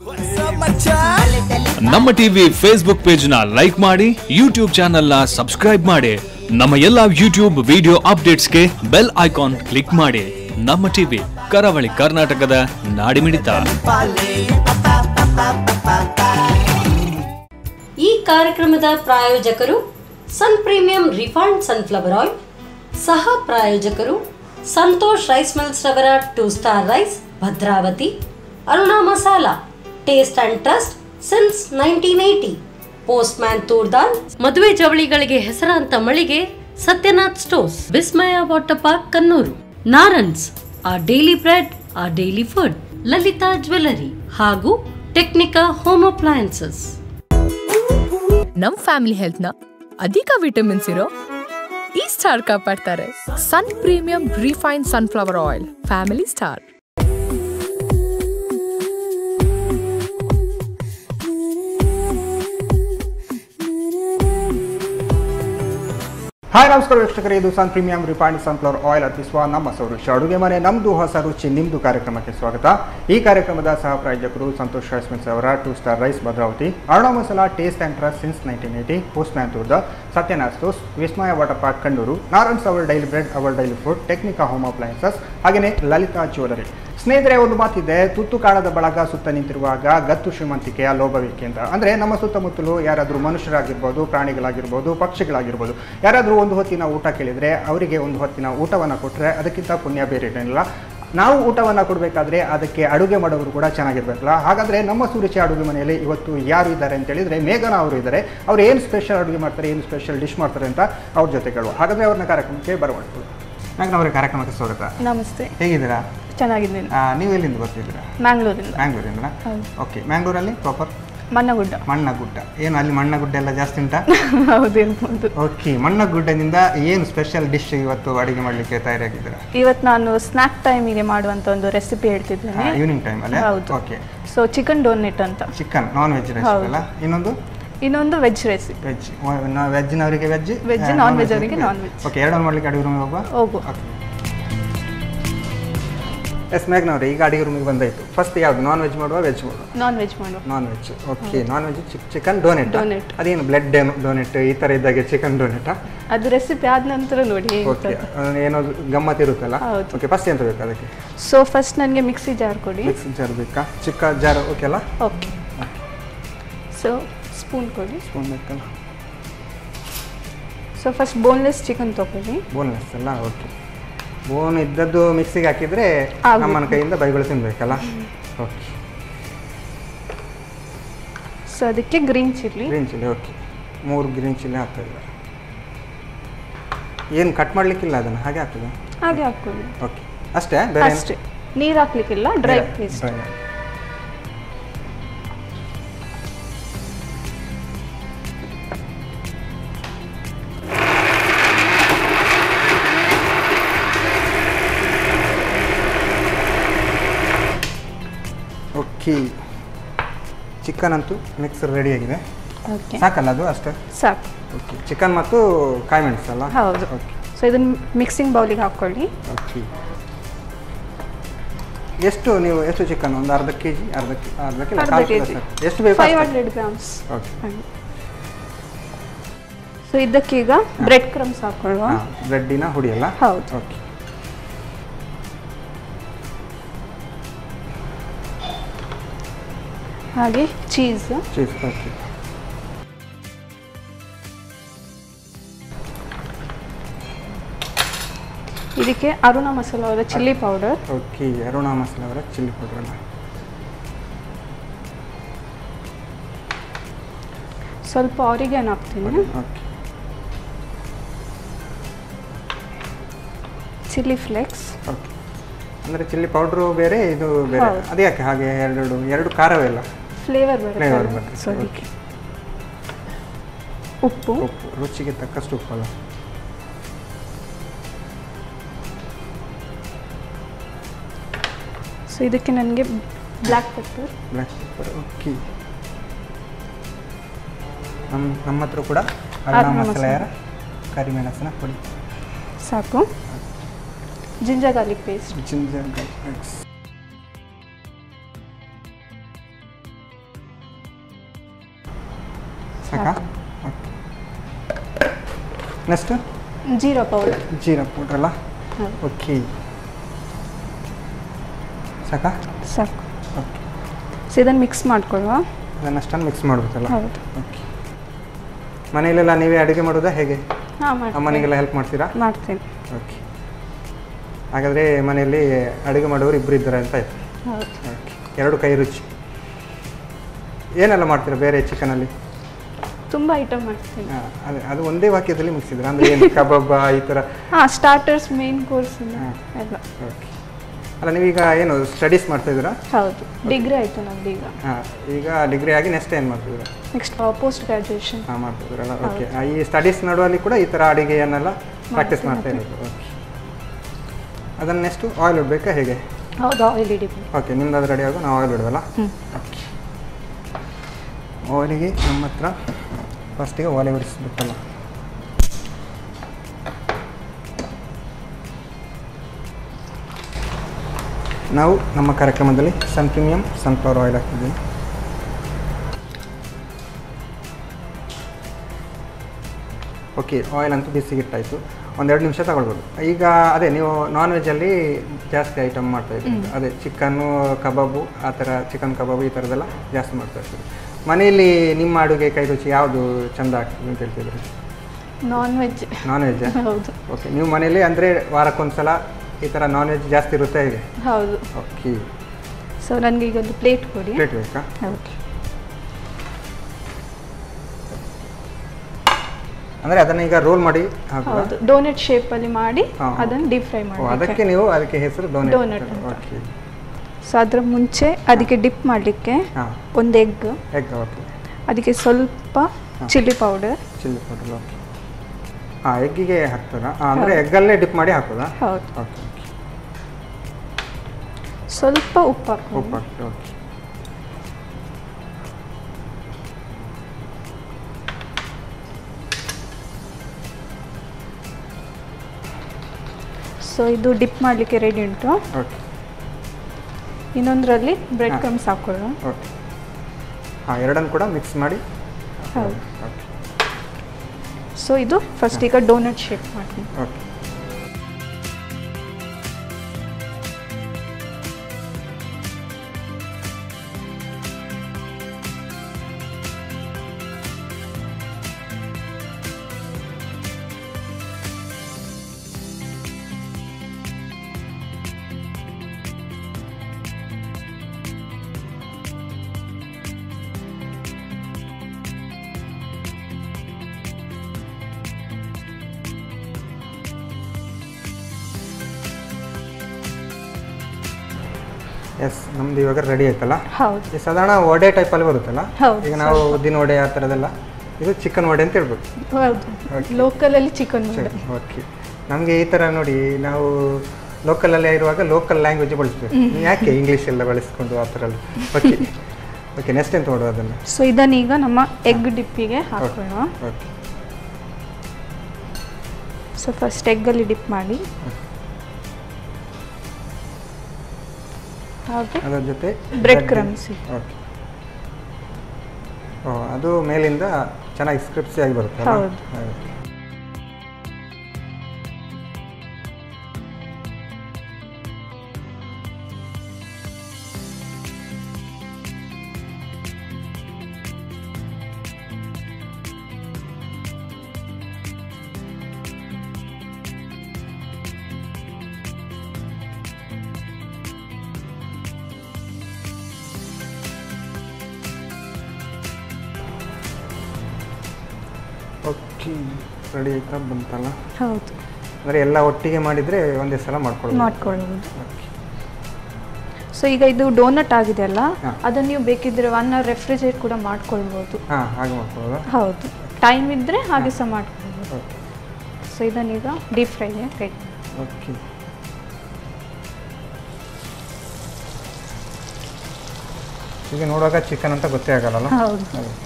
ನಮ್ಮ TV Facebook page ನ like ಮಾಡಿ ಯೂಟ್ಯೂಬ್ ಚಾನೆಲ್ ನ ಸಬ್ಸ್ಕ್ರೈಬ್ ಮಾಡಿ ನಮ್ಮ ಎಲ್ಲಾ ಯೂಟ್ಯೂಬ್ ವಿಡಿಯೋ ಅಪ್ಡೇಟ್ಸ್ಗೆ ಬೆಲ್ ಐಕಾನ್ ಕ್ಲಿಕ್ ಮಾಡಿ ನಮ್ಮ ಟಿವಿ ಕರಾವಳಿ ಕರ್ನಾಟಕದ ನಾಡಿಮಿಡಿತ ಈ ಕಾರ್ಯಕ್ರಮದ ಪ್ರಾಯೋಜಕರು Sun premium refined sunflower oil ಸಹ ಪ್ರಾಯೋಜಕರು ಸಂತೋಷ್ ರೈಸ್ ಮಿಲ್ಸ್ ರವರ two star rice Bhadravati Aruna masala taste and trust since nineteen eighty postman ತೂರ್ದಾಲ್ ಮದುವೆ ಜವಳಿಗಳಿಗೆ ಹೆಸರಾಂತ ಮಳಿಗೆ Satyanath stores Vismaya water park Kannur ನಾರನ್ಸ್ ಆ ಡೈಲಿ ಬ್ರೆಡ್ ಆ ಡೈಲಿ ಫುಡ್ ಲಲಿತಾ ಜ್ಯುವೆಲರಿ ಹಾಗೂ ಟೆಕ್ನಿಕಾ ಹೋಮ್ ಅಪ್ಲಯನ್ಸಸ್ ನಮ್ ಫ್ಯಾಮಿಲಿ ಹೆಲ್ತ್ ನ ಅಧಿಕ ವಿಟಮಿನ್ಸ್ ಇರೋ ಈ ಸ್ಟಾರ್ ಕಾಪಾಡ್ತಾರೆ Sun premium refine sunflower oil family star hi ನಮಸ್ಕಾರ ವೀಕ್ಷಕರೇ ಇದು Sun premium refined sunflower oil ಅರ್ಪಿಸುವ ನಮ್ಮ ಸೌರುಷ ಅಡುಗೆ ಮನೆ ನಮ್ಮದು ಹೊಸ ರುಚಿ ನಿಮ್ಮದು ಕಾರ್ಯಕ್ರಮಕ್ಕೆ ಸ್ವಾಗತ ಈ ಕಾರ್ಯಕ್ರಮದ ಸಹ ಪ್ರಾಯೋಜಕರು ಸಂತೋಷ್ ರೈಸ್ ಮಿಲ್ಸ್ ಅವರ two star rice Bhadravati Aruna masala taste and trust since nineteen eighty postman ತೂರ್ದ Satyanath stores Vismaya water park Kannur ನಾರಾಯಣ್ಸ್ our daily bread our daily food ಟೆಕ್ನಿಕಾ ಹೋಮ್ ಅಪ್ಲಯನ್ಸಸ್ ಹಾಗೆಯೇ ಲಲಿತಾ ಜ್ಯುವೆಲರಿ ಸ್ನೇಹಿತರೆ ಒಂದು ಮಾತಿದೆ ತುತ್ತು ಕಾಣದ ಬಳಗ ಸುತ್ತ ನಿಂತಿರುವಾಗ ಗತ್ತು ಶ್ರೀಮಂತಿಕೆಯ ಲೋಭವಿಕೆ ಅಂತ ಅಂದರೆ ನಮ್ಮ ಸುತ್ತಮುತ್ತಲು ಯಾರಾದರೂ ಮನುಷ್ಯರಾಗಿರ್ಬೋದು ಪ್ರಾಣಿಗಳಾಗಿರ್ಬೋದು ಪಕ್ಷಿಗಳಾಗಿರ್ಬೋದು ಯಾರಾದರೂ ಒಂದು ಹೊತ್ತಿನ ಊಟ ಕೇಳಿದರೆ ಅವರಿಗೆ ಒಂದು ಹೊತ್ತಿನ ಊಟವನ್ನು ಕೊಟ್ಟರೆ ಅದಕ್ಕಿಂತ ಪುಣ್ಯ ಬೇರೆ ಏನಿಲ್ಲ ನಾವು ಊಟವನ್ನು ಕೊಡಬೇಕಾದ್ರೆ ಅದಕ್ಕೆ ಅಡುಗೆ ಮಾಡೋರು ಕೂಡ ಚೆನ್ನಾಗಿರ್ಬೇಕಲ್ಲ ಹಾಗಾದರೆ ನಮ್ಮ ಸುರುಚಿ ಅಡುಗೆ ಮನೆಯಲ್ಲಿ ಇವತ್ತು ಯಾರು ಇದ್ದಾರೆ ಅಂತ ಹೇಳಿದರೆ ಮೇಘನಾ ಅವರು ಇದ್ದಾರೆ ಅವ್ರು ಏನು ಸ್ಪೆಷಲ್ ಅಡುಗೆ ಮಾಡ್ತಾರೆ ಏನು ಸ್ಪೆಷಲ್ ಡಿಶ್ ಮಾಡ್ತಾರೆ ಅಂತ ಅವ್ರ ಜೊತೆ ಕೇಳುವ ಹಾಗಾದರೆ ಅವ್ರನ್ನ ಕಾರ್ಯಕ್ರಮಕ್ಕೆ ಬರಮಾಡ್ತೀವಿ ಮೇಘನಾ ಅವರ ಕಾರ್ಯಕ್ರಮಕ್ಕೆ ಸ್ವಾಗತ ನಮಸ್ತೆ ಹೇಗಿದ್ದೀರಾ ಚೆನ್ನಾಗಿದ್ದೀನಿ ಆ, ನೀವು ಎಲ್ಲಿಂದ ಬರ್ತಿದ್ದೀರಾ ಮ್ಯಾಂಗ್ಳೂರಿಂದ ಮ್ಯಾಂಗ್ಳೂರಿಂದ ಓಕೆ ಮ್ಯಾಂಗ್ಳೂರಲ್ಲಿ ಪ್ರಾಪರ್ ಮನ್ನಗುಡ್ಡ ಮಣ್ಣಗುಡ್ಡ ಏನು ಅಲ್ಲಿ ಮಣ್ಣಗುಡ್ಡ ಎಲ್ಲ ಜಾಸ್ತಿ ಉಂಟಾ ಹೌದಿರ್ಬೋದು ಓಕೆ ಮಣ್ಣಗುಡ್ಡದಿಂದ ಏನು ಸ್ಪೆಷಲ್ ಡಿಶ್ ಇವತ್ತು ಅಡಿಗೆ ಮಾಡಲಿಕ್ಕೆ ತಯಾರಾಗಿದ್ದೀರಾ ಇವತ್ತು ನಾನು ಸ್ನ್ಯಾಕ್ ಟೈಮಿಗೆ ಮಾಡುವಂತ ಒಂದು ರೆಸಿಪಿ ಹೇಳ್ತಿದ್ದೇನೆ ಈವ್ನಿಂಗ್ ಟೈಮ್ ಅಲ್ಲೇ ಹೌದು. ಓಕೆ ಸೊ ಚಿಕನ್ ಡೋನೆಟ್ ಅಂತ ಚಿಕನ್ ನಾನ್ ವೆಜ್ ರೆಸಿಪಿ ಹೌದು. ಅಲ್ಲ ಇನ್ನೊಂದು ಇನ್ನೊಂದು veg recipe veg ವೆಜ್ನವರಿಗೆ veg Veg, non-veg ಅವರಿಗೆ non-veg. ಓಕೆ ಎರಡನ್ನು ಮಾಡ್ಲಿಕ್ಕೆ ಅಡುಗೆ ರೂಮಿಗೆ ಹೋಗುವ ಹೋಗು ಎಸ್ ಮೇಘನವ್ರೆ ಈಗ ಅಡುಗೆ ರೂಮಿಗೆ ಬಂದಾಯ್ತು ಫಸ್ಟ್ ಯಾವುದು ನಾನ್ ವೆಜ್ ಮಾಡುವ ವೆಜ್ ಮಾಡುವ ನಾನ್ ವೆಜ್ ಮಾಡುವ non veg okay non veg chicken donut Donut. ಅದೇನು ಬ್ಲಡ್ ಡೋನೆಟ್ ಈ ಥರ ಇದ್ದಾಗೆ ಚಿಕನ್ ಡೋನೆಟಾ ಅದು ರೆಸಿಪಿ ಆದ ನಂತರ ನೋಡಿ ಓಕೆ ಏನೋ ಗಮ್ಮತ್ ಇರುತ್ತಲ್ಲ ಹೌದು. ಓಕೆ ಫಸ್ಟ್ ಎಂತ ಬೇಕು ಅದಕ್ಕೆ ಸೊ ಫಸ್ಟ್ ನನಗೆ ಮಿಕ್ಸಿ ಜಾರ್ ಕೊಡಿ ಮಿಕ್ಸ್ ಜಾರ್ ಬೇಕಾ ಚಿಕ್ಕ ಜಾರ್ ಓಕೆ ಅಲ್ಲ ಓಕೆ ಸೊ ಸ್ಪೂನ್ ಕೊಡಿ ಸ್ಪೂನ್ ಬೇಕಲ್ಲ ಸೊ ಫಸ್ಟ್ ಬೋನ್ಲೆಸ್ ಚಿಕನ್ ತಗೊಳ್ಳಿ ಬೋನ್ಲೆಸ್ ಅಲ್ಲ ಓಕೆ ಬೋನ್ ಇದ್ದದ್ದು ಮಿಕ್ಸಿಗೆ ಹಾಕಿದರೆ ಆಗುತ್ತೆ. ನಮ್ಮನ ಕೈಯಿಂದ ಬೈಗಳು ತಿನ್ಬೇಕಲ್ಲ ಓಕೆ ಸೊ ಅದಕ್ಕೆ green chilli green chilli okay ಮೂರು ಗ್ರೀನ್ ಚಿಲ್ಲಿ ಹಾಕ್ತಾ ಇದ್ದಾರೆ ಏನು ಕಟ್ ಮಾಡಲಿಕ್ಕಿಲ್ಲ ಅದನ್ನು ಹಾಗೆ ಹಾಕೋದು ಹಾಗೆ ಹಾಕೊಳ್ಳಿ ಓಕೆ ಅಷ್ಟೇ ಬೇರೆ ಏನು? ಅಷ್ಟೇ ನೀರು ಹಾಕ್ಲಿಕ್ಕಿಲ್ಲ ಡ್ರೈ ಬೇರೆ- ಪೇಸ್ಟ್ dry. ಓಕೆ ಚಿಕನ್ ಅಂತೂ ಮಿಕ್ಸರ್ ರೆಡಿಯಾಗಿದೆ ಓಕೆ ಸಾಕಲ್ಲ ಅದು ಅಷ್ಟೇ ಸಾಕು ಓಕೆ ಚಿಕನ್ ಮತ್ತು ಕಾಯಿ ಮೆಣಸು ಅಲ್ಲ ಹೌದು ಓಕೆ ಸೊ ಇದನ್ನ ಮಿಕ್ಸಿಂಗ್ ಬೌಲಿಗೆ ಹಾಕ್ಕೊಳ್ಳಿ ಓಕೆ ಎಷ್ಟು ನೀವು ಎಷ್ಟು ಚಿಕನ್ ಒಂದು ಅರ್ಧ ಕೆ ಜಿ ಅರ್ಧ ಕೆ ಅರ್ಧ ಕಿಲೋ ಅರ್ಧ ಕಾಲು ಕೆ ಕಿಲೋ ಜಿ ಸಾಕು. ಎಷ್ಟು ಬೇಕು ಫೈವ್ ಅಷ್ಟೇ? ಹಂಡ್ರೆಡ್ ಗ್ರಾಮ್ಸ್ ಓಕೆ ಸೊ ಇದಕ್ಕೀಗ ಬ್ರೆಡ್ ಕ್ರಮ್ಸ್ ಹಾಕೊಳ್ಳುವ ಹಾಂ ಬ್ರೆಡ್ಡಿನ ಹುಡಿಯಲ್ಲ ಹೌದು. ಓಕೆ ಹಾಗೆ ಚೀಸ್ ಚೀಸ್ ಓಕೆ ಇದಕ್ಕೆ ಅರುಣ ಮಸಾಲ ಅವರ ಚಿಲ್ಲಿ ಪೌಡರ್ ಓಕೆ ಅರುಣ ಮಸಾಲೆ ಅವರ ಚಿಲ್ಲಿ ಪೌಡರ್ ಅಲ್ಲ ಸ್ವಲ್ಪ ಆರಿಗೇನ್ ಹಾಕ್ತೀನಿ ಓಕೆ ಚಿಲ್ಲಿ ಫ್ಲೇಕ್ಸ್ ಓಕೆ ಅಂದರೆ ಚಿಲ್ಲಿ ಪೌಡ್ರು ಬೇರೆ ಇದು ಬೇರೆ ಹೌದು. ಅದು ಯಾಕೆ ಹಾಗೆ ಎರಡು ಎರಡು ಖಾರವೇ ಇಲ್ಲ ಫ್ಲೇವರ್ Flavour ಬರುತ್ತೆ ಬರುತ್ತೆ. ಸೊ ಅದಕ್ಕೆ ಉಪ್ಪು ಉಪ್ಪು ರುಚಿಗೆ ತಕ್ಕಷ್ಟು ಉಪ್ಪಲ್ಲ ಸೊ ಇದಕ್ಕೆ ನನಗೆ black pepper black pepper okay ನಮ್ಮ ನಮ್ಮ ಹತ್ರ ಕೂಡ ಅರುಣ ಅರುಣ ಮಸಾಲೆಯರ ಕರಿಮೆಣಸಿನ ಪುಡಿ ಸಾಕು ginger garlic paste ginger garlics ಸಾಕಾ next jeera powder jeera powder ಅಲ್ಲ ಹೌದು. ಓಕೆ ಸಾಕಾ ಸಾಕು ಓಕೆ ಸೊ ಇದನ್ನು ಮಿಕ್ಸ್ ಮಾಡ್ಕೊಳ್ಳುವ ಅದನ್ನಷ್ಟನ್ನು ಮಿಕ್ಸ್ ಮಾಡಬೇಕಲ್ಲ ಹೌದು ಓಕೆ ಮನೆಯಲ್ಲೆಲ್ಲ ನೀವೇ ಅಡುಗೆ ಮಾಡೋದಾ ಹೇಗೆ ಹಾಂ ಅಮ್ಮನಿಗೆಲ್ಲ ಹೆಲ್ಪ್ ಮಾಡ್ತೀರಾ ಮಾಡ್ತೀನಿ ಓಕೆ ಹಾಗಾದರೆ ಮನೆಯಲ್ಲಿ ಅಡುಗೆ ಮಾಡೋರು ಇಬ್ಬರು ಇದ್ದಾರೆ ಅಂತ ಆಯ್ತು ಹೌದು ಓಕೆ ಎರಡು ಕೈ ರುಚಿ ಏನೆಲ್ಲ ಮಾಡ್ತೀರಾ ಬೇರೆ ಚಿಕನಲ್ಲಿ ತುಂಬ ಐಟಮ್ ಮಾಡ್ತೀನಿ ಅದು ಅದು ಒಂದೇ ವಾಕ್ಯದಲ್ಲಿ ಮುಗಿಸಿದ್ರೆ ಅಂದರೆ ಏನು ಕಬಾಬ್ ಈ ಥರ ಹಾಂ ಸ್ಟಾರ್ಟರ್ಸ್ ಮೇನ್ ಕೋರ್ಸ್ ಹಾ. ಎಲ್ಲ ಓಕೆ ಅಲ್ಲ ನೀವೀಗ ಏನು ಸ್ಟಡೀಸ್ ಮಾಡ್ತಾ ಇದ್ದೀರಾ ಹೌದು ಡಿಗ್ರಿ ಆಯಿತು ನಮ್ದು ಈಗ ಹಾಂ ಈಗ ಡಿಗ್ರಿ ಆಗಿ ನೆಕ್ಸ್ಟ್ ಏನು ಮಾಡ್ತಿದ್ದೀರಾ ನೆಕ್ಸ್ಟ್ ಪೋಸ್ಟ್ ಗ್ರ್ಯಾಜುಯೇಷನ್ ಹಾಂ ಮಾಡ್ತಿದ್ದೀರಲ್ಲ ಓಕೆ ಈ ಸ್ಟಡೀಸ್ ನಡುವಲ್ಲಿ ಕೂಡ ಈ ಥರ ಅಡುಗೆಯನ್ನೆಲ್ಲ ಪ್ರಾಕ್ಟೀಸ್ ಮಾಡ್ತಾ ಇರೋದು ಓಕೆ ಅದನ್ನು ನೆಕ್ಸ್ಟು ಆಯಿಲ್ ಇಡಬೇಕಾ ಹೇಗೆ ಹೌದು ಆಯಿಲ್ ಡಿಪೆಂಡ್ ಓಕೆ ನಿಮ್ದು ಅದು ರೆಡಿ ಆಗೋ ನಾವು ಆಯಿಲ್ ಇಡುವಲ್ಲ ಓಕೆ ಆಯಿಲಿಗೆ ನಮ್ಮ ಹತ್ರ ಫಸ್ಟಿಗೆ ಒಲೆ ಉರಿಸ್ಬಿಟ್ಟಲ್ಲ ನಾವು ನಮ್ಮ ಕಾರ್ಯಕ್ರಮದಲ್ಲಿ ಸನ್ ಪ್ರೀಮಿಯಂ ಸನ್ಫ್ಲವರ್ ಆಯಿಲ್ ಹಾಕಿದ್ದೀವಿ ಓಕೆ ಆಯಿಲ್ ಅಂತೂ ಬಿಸಿಗಿಟ್ಟಾಯಿತು ಒಂದೆರಡು ನಿಮಿಷ ತಗೊಳ್ಬೋದು ಈಗ ಅದೇ ನೀವು ನಾನ್ ವೆಜ್ಜಲ್ಲಿ ಜಾಸ್ತಿ ಐಟಮ್ ಮಾಡ್ತಾ ಇದ್ದೀರಿ ಅದೇ ಚಿಕನ್ನು ಕಬಾಬು ಆ ಥರ ಚಿಕನ್ ಕಬಾಬು ಈ ಥರದ್ದೆಲ್ಲ ಜಾಸ್ತಿ ಮಾಡ್ತಾ ಇರ್ತೀರಿ ಮನೆಯಲ್ಲಿ ನಿಮ್ಮ ಅಡುಗೆ ಕೈ ರುಚಿ ಯಾವುದು ಚಂದ ಆಗ್ತದೆ ಅಂತ ಹೇಳ್ತಿದ್ರಿ ನಾನ್ ವೆಜ್ ನಾನ್ ವೆಜ್ ಹೌದು ಓಕೆ ನೀವು ಮನೇಲಿ ಅಂದರೆ ವಾರಕ್ಕೊಂದ್ಸಲ ಈ ಥರ ನಾನ್ ವೆಜ್ ಜಾಸ್ತಿ ಇರುತ್ತೆ ಹೇಗೆ ಹೌದು ಓಕೆ ಸೊ ನನಗೆ ಈಗ ಒಂದು ಪ್ಲೇಟ್ ಕೊಡಿ ಪ್ಲೇಟ್ ಬೇಕಾ ಹೌದು ಅಂದರೆ ಅದನ್ನ ಈಗ ರೋಲ್ ಮಾಡಿ ಹಾಕುವ ಹೌದು ಡೋನೆಟ್ ಶೇಪಲ್ಲಿ ಮಾಡಿ ಹಾ. ಅದನ್ನು ಡೀಪ್ ಫ್ರೈ ಓ, ಮಾಡಿ ಅದಕ್ಕೆ ನೀವು ಅದಕ್ಕೆ ಹೆಸರು ಡೋನೆಟ್ Donut ಅಂತ. ಓಕೆ ಸೊ ಅದರ ಮುಂಚೆ ಅದಕ್ಕೆ ಡಿಪ್ ಮಾಡಲಿಕ್ಕೆ ಹಾಂ ಒಂದು ಎಗ್ ಎಗ್ ಓಕೆ ಅದಕ್ಕೆ ಸ್ವಲ್ಪ chilli powder chilli powder okay ಹಾಂ ಎಗ್ಗಿಗೆ ಹಾಕ್ತಾರಾ ಹಾಂ ಅಂದರೆ ಎಗ್ಗಲ್ಲೇ ಡಿಪ್ ಮಾಡಿ ಹಾಕೋದಾ ಹೌದು ಓಕೆ ಓಕೆ ಸ್ವಲ್ಪ ಉಪ್ಪು ಉಪ್ಪು ಹಾಕೊಂಡು ಹಾಕಿ ಓಕೆ ಸೊ ಇದು ಡಿಪ್ ಮಾಡಲಿಕ್ಕೆ ರೆಡಿ ಉಂಟು ಓಕೆ ಇನ್ನೊಂದರಲ್ಲಿ ಬ್ರೆಡ್ ಹಾ. ಕ್ರಮ್ಸ್ ಹಾಕೊಳ್ಳುವ ಓಕೆ ಹಾಂ ಎರಡನ್ನು ಕೂಡ ಮಿಕ್ಸ್ ಮಾಡಿ ಹೌದು ಓಕೆ ಸೊ ಇದು ಫಸ್ಟ್ ಈಗ ಡೋನಟ್ ಶೇಪ್ ಮಾಡ್ತೀನಿ ಓಕೆ ಎಸ್ ನಮ್ದು ಇವಾಗ ರೆಡಿ ಆಯ್ತಲ್ಲ ಹೌದು ಈ ಸಾಧಾರಣ ವಡೆ ಟೈಪಲ್ಲಿ ಬರುತ್ತಲ್ಲ ಹೌದು, ಈಗ ನಾವು ಉದ್ದಿನ ವಡೆ ಆ ಥರದ್ದೆಲ್ಲ ಇದು ಚಿಕನ್ ವಡೆ ಅಂತ ಹೇಳ್ಬೋದು ಹೌದು Okay. ಲೋಕಲಲ್ಲಿ ಚಿಕನ್ ಮಾಡಿ ಓಕೆ ನಮಗೆ ಈ ಥರ ನೋಡಿ ನಾವು ಲೋಕಲಲ್ಲೇ ಇರುವಾಗ ಲೋಕಲ್ ಲ್ಯಾಂಗ್ವೇಜ್ ಬಳಸ್ತೀವಿ ನೀವು ಯಾಕೆ ಇಂಗ್ಲೀಷ್ ಎಲ್ಲ ಬಳಸ್ಕೊಂಡು ಆ ಥರ ಎಲ್ಲ ಓಕೆ ಓಕೆ ನೆಕ್ಸ್ಟ್ ಎಂತ ಮಾಡೋದು ಅದನ್ನು ಸೊ ಇದನ್ನೀಗ ನಮ್ಮ ಎಗ್ ಡಿಪ್ಪಿಗೆ ಹಾಕೊಳ್ಳುವ ಓಕೆ ಸೊ ಫಸ್ಟ್ ಎಗ್ಗಲ್ಲಿ ಡಿಪ್ ಮಾಡಿ ಹಾಗೆ ಅದರ ಜೊತೆ ಬ್ರೆಡ್ ಕ್ರಮ್ಸ್ ಓಕೆ ಓ ಅದು ಮೇಲಿಂದ ಚೆನ್ನಾಗಿ ಸ್ಕ್ರಿಪ್ಸಿ ಆಗಿ ಬರುತ್ತೆ ಅಲ್ವಾ? ಹೌದು. ಹೌದು. ಓಕೆ ರೆಡಿ ಆಯ್ತಾ ಬಂತಲ್ಲ ಹೌದು ಅಂದರೆ ಎಲ್ಲ ಒಟ್ಟಿಗೆ ಮಾಡಿದರೆ ಒಂದೇ ಸಲ ಮಾಡ್ಕೊಳ್ಳೋದು ಮಾಡ್ಕೊಳ್ಳುವುದು ಓಕೆ ಸೊ ಈಗ ಇದು ಡೋನಟ್ ಆಗಿದೆ ಅಲ್ಲ ಹಾ. ಅದನ್ನು ನೀವು ಬೇಕಿದ್ರೆ ಒನ್ ಅವರ್ ರೆಫ್ರಿಜರೇಟ್ ಕೂಡ ಮಾಡ್ಕೊಳ್ಬೋದು ಹಾಂ ಹಾಗೆ ಮಾಡ್ಕೊಳ್ಳೋದು ಹೌದು ಟೈಮ್ ಇದ್ದರೆ ಹಾಗೆ ಸಹ ಮಾಡ್ಕೊಳ್ಬೋದು ಓಕೆ ಸೊ ಇದನ್ನೀಗ ಡೀಪ್ ಫ್ರೈಗೆ ರೆಡಿ ಓಕೆ ಈಗ ನೋಡುವಾಗ ಚಿಕನ್ ಅಂತ ಗೊತ್ತೇ ಆಗಲ್ಲ ಹೌದು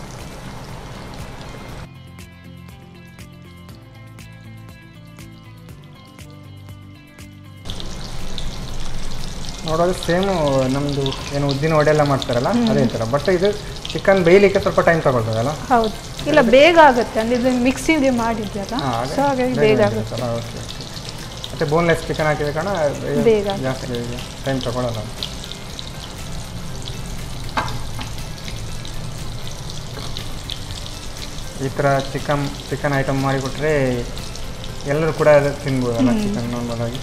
ನೋಡುವಾಗ ಸೇಮು ನಮ್ಮದು ಏನು ಉದ್ದಿನ ವಡೆ ಎಲ್ಲ ಮಾಡ್ತಾರಲ್ಲ ಅದೇ ಥರ ಬಟ್ ಇದು ಚಿಕನ್ ಬೇಯಲಿಕ್ಕೆ ಸ್ವಲ್ಪ ಟೈಮ್ ತಗೊಳ್ತದಲ್ಲ ಹೌದು ಇಲ್ಲ ಬೇಗ ಆಗುತ್ತೆ ಅಂದ್ರೆ ಇದು ಮಿಕ್ಸಿಗೆ ಮಾಡಿದ್ಯಲ್ಲ ಹಾ, ಹಾಗೆ ಸೊ ಹಾಗಾಗಿ ಬೇಗ ಬೇಗ ಆಗುತ್ತೆ ಆಗಿರುತ್ತಲ್ಲ, ಓಕೆ ಓಕೆ ಮತ್ತು ಬೋನ್ಲೆಸ್ ಚಿಕನ್ ಹಾಕಿದ ಕಾರಣ ಬೇಗ ಬೇಗ ಜಾಸ್ತಿ ಬೇಗ ಟೈಮ್ ತಗೊಳ್ಳಲ್ಲ ಈ ಥರ ಚಿಕನ್ ಚಿಕನ್ ಐಟಮ್ ಮಾಡಿಕೊಟ್ರೆ ಎಲ್ಲರೂ ಕೂಡ ಅದು ತಿನ್ಬೋದಲ್ಲ ಚಿಕನ್ ನಾರ್ಮಲ್ ಆಗಿ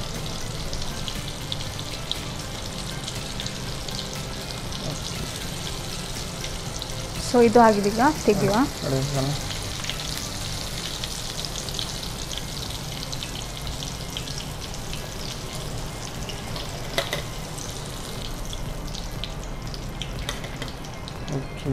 ಸೊ ಇದು ಆಗಿದೀಗ ತೆಗೆಯುವ ನೋಡಿದ್ರಲ್ಲ? ಓಕೆ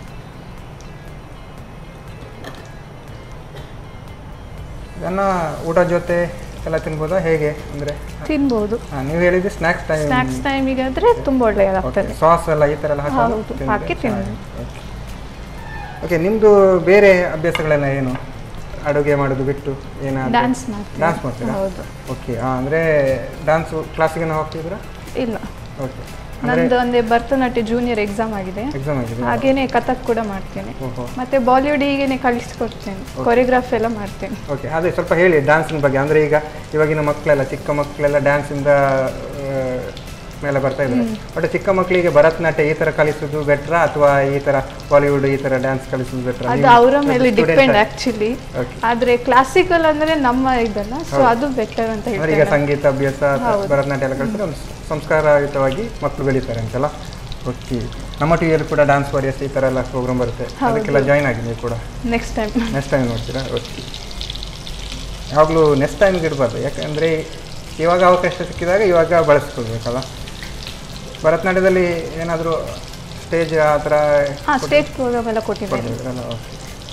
ಇದನ್ನು ಊಟ ಜೊತೆ ಎಲ್ಲ ತಿನ್ಬೋದಾ ಹೇಗೆ ಅಂದರೆ ತಿನ್ಬೋದು ನೀವು ಹೇಳಿದ್ದು ಸ್ನ್ಯಾಕ್ಸ್ ಟೈಮ್ ಸ್ನ್ಯಾಕ್ಸ್ ಟೈಮಿಗೆ ಆದರೆ ತುಂಬ ಒಳ್ಳೆಯದಾಗ್ತದೆ ಸಾಸ್ ಎಲ್ಲ ಈ ಥರ ಎಲ್ಲ ಹೌದು, ಹಾಕಿ ಹಾಕಿ ತಿನ್ಬೋದು. ಓಕೆ ನಿಮ್ಮದು ಬೇರೆ ಅಭ್ಯಾಸಗಳೆಲ್ಲ ಏನು ಅಡುಗೆ ಮಾಡೋದು ಬಿಟ್ಟು ಏನಾದ್ರು ಡ್ಯಾನ್ಸ್ ಮಾಡ್ತೀನಿ ಡ್ಯಾನ್ಸ್ ಮಾಡ್ತೀರಾ ಹೌದು ಓಕೆ ಅಂದರೆ ಡ್ಯಾನ್ಸು ಕ್ಲಾಸಿಗೆ ಹೋಗ್ತಿದ್ದೀರಾ ಇಲ್ಲ ಓಕೆ ಅಂದರೆ ನಂದು ಒಂದೇ ಭರತನಾಟ್ಯ ಜೂನಿಯರ್ ಎಕ್ಸಾಮ್ ಆಗಿದೆ ಎಕ್ಸಾಮ್ ಆಗಿದೆ ಹಾಗೇನೆ ಕಥಕ್ ಕೂಡ ಮಾಡ್ತೇನೆ ಓಹೋ ಮತ್ತೆ ಬಾಲಿವುಡ್ ಹೀಗೇನೆ ಕಲಿಸ್ಕೊಡ್ತೇನೆ ಕೊರಿಯೋಗ್ರಾಫ್ ಎಲ್ಲ ಮಾಡ್ತೇನೆ ಓಕೆ ಅದೇ ಸ್ವಲ್ಪ ಹೇಳಿ ಡ್ಯಾನ್ಸಿನ ಬಗ್ಗೆ ಅಂದರೆ ಈಗ ಇವಾಗಿನ ಮಕ್ಕಳೆಲ್ಲ ಚಿಕ್ಕ ಮಕ್ಕಳೆಲ್ಲ ಡ್ಯಾನ್ಸಿಂದ ಮೇಲೆ ಬರ್ತಾ ಇದ್ದಾರೆ ಬಟ್ ಚಿಕ್ಕ ಮಕ್ಕಳಿಗೆ ಭರತನಾಟ್ಯ ಈ ಥರ ಕಲಿಸೋದು ಬೆಟ್ರಾ ಅಥವಾ ಈ ಥರ ಬಾಲಿವುಡ್ ಈ ಥರ ಡ್ಯಾನ್ಸ್ ಕಲಿಸೋದು ಬೆಟ್ರಾ ಅದು ಅವರ ಮೇಲೆ ಡಿಪೆಂಡ್ ಆಕ್ಚುಲಿ Okay. ಆದ್ರೆ ಕ್ಲಾಸಿಕಲ್ ಅಂದ್ರೆ ನಮ್ಮ ಇದಲ್ಲ ಸೊ ಅದು ಬೆಟರ್ ಅಂತ ಅಂದ್ರೆ ಈಗ ಹೇಳ್ತೇನೆ ಸಂಗೀತ ಅಭ್ಯಾಸ ಭರತನಾಟ್ಯ ಎಲ್ಲ ಕಲಿಸಿದ್ರೆ ಒಂದು ಸಂಸ್ಕಾರಯುತವಾಗಿ ಮಕ್ಕಳು ಬೆಳೀತಾರೆ ಅಂತೆಲ್ಲ ಓಕೆ ನಮ್ಮ ಟಿವಿಯಲ್ಲಿ ಕೂಡ ಡ್ಯಾನ್ಸ್ ವಾರಿಯರ್ಸ್ ಈ ಥರ ಎಲ್ಲ ಪ್ರೋಗ್ರಾಮ್ ಬರುತ್ತೆ ಅದಕ್ಕೆಲ್ಲ ಜಾಯ್ನ್ ಆಗಿ ನೀವು ಕೂಡ ನೆಕ್ಸ್ಟ್ ಟೈಮ್ ನೆಕ್ಸ್ಟ್ ಟೈಮ್ ನೋಡ್ತೀರಾ ಓಕೆ ಯಾವಾಗಲೂ ನೆಕ್ಸ್ಟ್ ಟೈಮ್ಗೆ ಇರಬಾರ್ದು ಯಾಕಂದರೆ ಇವಾಗ ಅವಕಾಶ ಸಿಕ್ಕಿದಾಗ ಇವಾಗ ಬಳಸ್ಕೊಳ್ಬೇಕಲ್ಲ ಭರತನಾಟ್ಯದಲ್ಲಿ ಏನಾದರೂ ಸ್ಟೇಜ್ ಆ ಥರ ಹಾ ಸ್ಟೇಜ್ ಪ್ರೋಗ್ರಾಮ್ ಎಲ್ಲ ಕೊಟ್ಟಿದ್ದೇನೆ ಕೊಡ್ತಿದ್ರಲ್ಲ okay